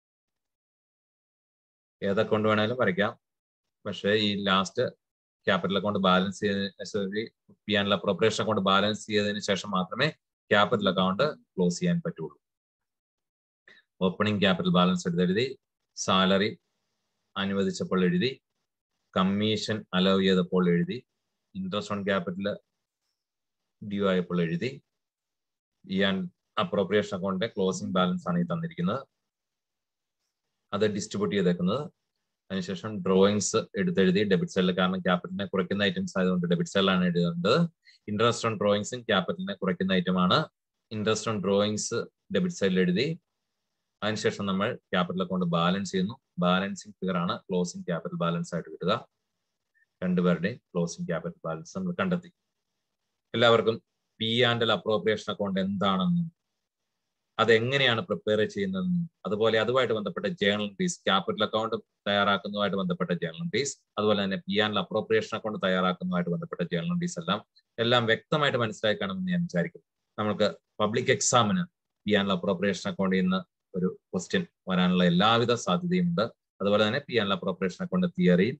ഏത് അക്കൗണ്ട് വേണേലും വരയ്ക്കാം പക്ഷേ ഈ ലാസ്റ്റ് ക്യാപിറ്റൽ അക്കൗണ്ട് ബാലൻസ് ചെയ്തതിന് P and appropriation account balance ചെയ്തതിന് ശേഷം മാത്രമേ ക്യാപിറ്റൽ അക്കൗണ്ട് ക്ലോസ് ചെയ്യാൻ പറ്റുള്ളൂ ഓപ്പണിംഗ് ക്യാപിറ്റൽ ബാലൻസ് എടുത്തെഴുതി സാലറി അനുവദിച്ചപ്പോൾ എഴുതി കമ്മീഷൻ അലവ് ചെയ്തപ്പോൾ എഴുതി ഇൻട്രസ്റ്റ് ഓൺ ക്യാപിറ്റൽ ഡ്യൂ ആയപ്പോൾ എഴുതി ഈ ആൻഡ് അപ്രോപ്രിയേഷൻ അക്കൗണ്ടിന്റെ ക്ലോസിംഗ് ബാലൻസ് ആണ് ഈ തന്നിരിക്കുന്നത് അത് ഡിസ്ട്രിബ്യൂട്ട് ചെയ്തേക്കുന്നത് അതിനുശേഷം ഡ്രോയിങ്സ് എടുത്തെഴുതി ഡെബിറ്റ് സൈഡിൽ കാരണം ക്യാപിറ്റലിനെ കുറയ്ക്കുന്ന ഐറ്റംസ് ആയതുകൊണ്ട് ഡെബിറ്റ് സൈഡിലാണ് എഴുതേണ്ടത് ഇൻട്രസ്റ്റ് ഓൺ ഡ്രോയിങ്സും ക്യാപിറ്റലിനെ കുറയ്ക്കുന്ന ഐറ്റമാണ് ഇൻട്രസ്റ്റ് ഓൺ ഡ്രോയിങ്സ് ഡെബിറ്റ് സൈഡിൽ എഴുതി അതിനുശേഷം നമ്മൾ ക്യാപിറ്റൽ അക്കൗണ്ട് ബാലൻസ് ചെയ്യുന്നു ബാലൻസിങ് ഫിഗർ ആണ് ക്ലോസിംഗ് ക്യാപിറ്റൽ ബാലൻസ് ആയിട്ട് കിട്ടുക രണ്ടുപേരുടെയും ക്ലോസിംഗ് ക്യാപിറ്റൽ ബാലൻസ് നമ്മൾ കണ്ടെത്തി എല്ലാവർക്കും പി ആൻഡ് അപ്രോപ്രിയേഷൻ അക്കൗണ്ട് എന്താണെന്നും അതെങ്ങനെയാണ് പ്രിപ്പയർ ചെയ്യുന്നതെന്നും അതുപോലെ അതുമായിട്ട് ബന്ധപ്പെട്ട ജേണൽ എൻട്രീസ് ക്യാപിറ്റൽ അക്കൗണ്ട് തയ്യാറാക്കുന്നതുമായിട്ട് ബന്ധപ്പെട്ട ജേണൽ എൻട്രീസ് അതുപോലെ തന്നെ പി ആൻഡ് അപ്രോപ്രിയേഷൻ അക്കൗണ്ട് തയ്യാറാക്കുന്നതുമായിട്ട് ബന്ധപ്പെട്ട ജേണൽ എൻട്രീസ് എല്ലാം എല്ലാം വ്യക്തമായിട്ട് മനസ്സിലായി കാണുമെന്ന് ഞാൻ വിചാരിക്കുന്നു നമുക്ക് പബ്ലിക് എക്സാമിന് പി ആൻഡ് അപ്രോപ്രിയേഷൻ അക്കൗണ്ടിൽ നിന്ന് ഒരു ക്വസ്റ്റ്യൻ വരാനുള്ള എല്ലാവിധ സാധ്യതയും ഉണ്ട് അതുപോലെ തന്നെ പി ആൻഡ് അപ്രോപ്രിയേഷൻ അക്കൗണ്ട് തിയറിയും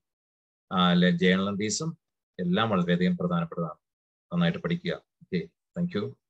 ജേണൽ എൻട്രീസും എല്ലാം വളരെയധികം പ്രധാനപ്പെട്ടതാണ് നന്നായിട്ട് പഠിക്കുക ഓക്കെ താങ്ക് യു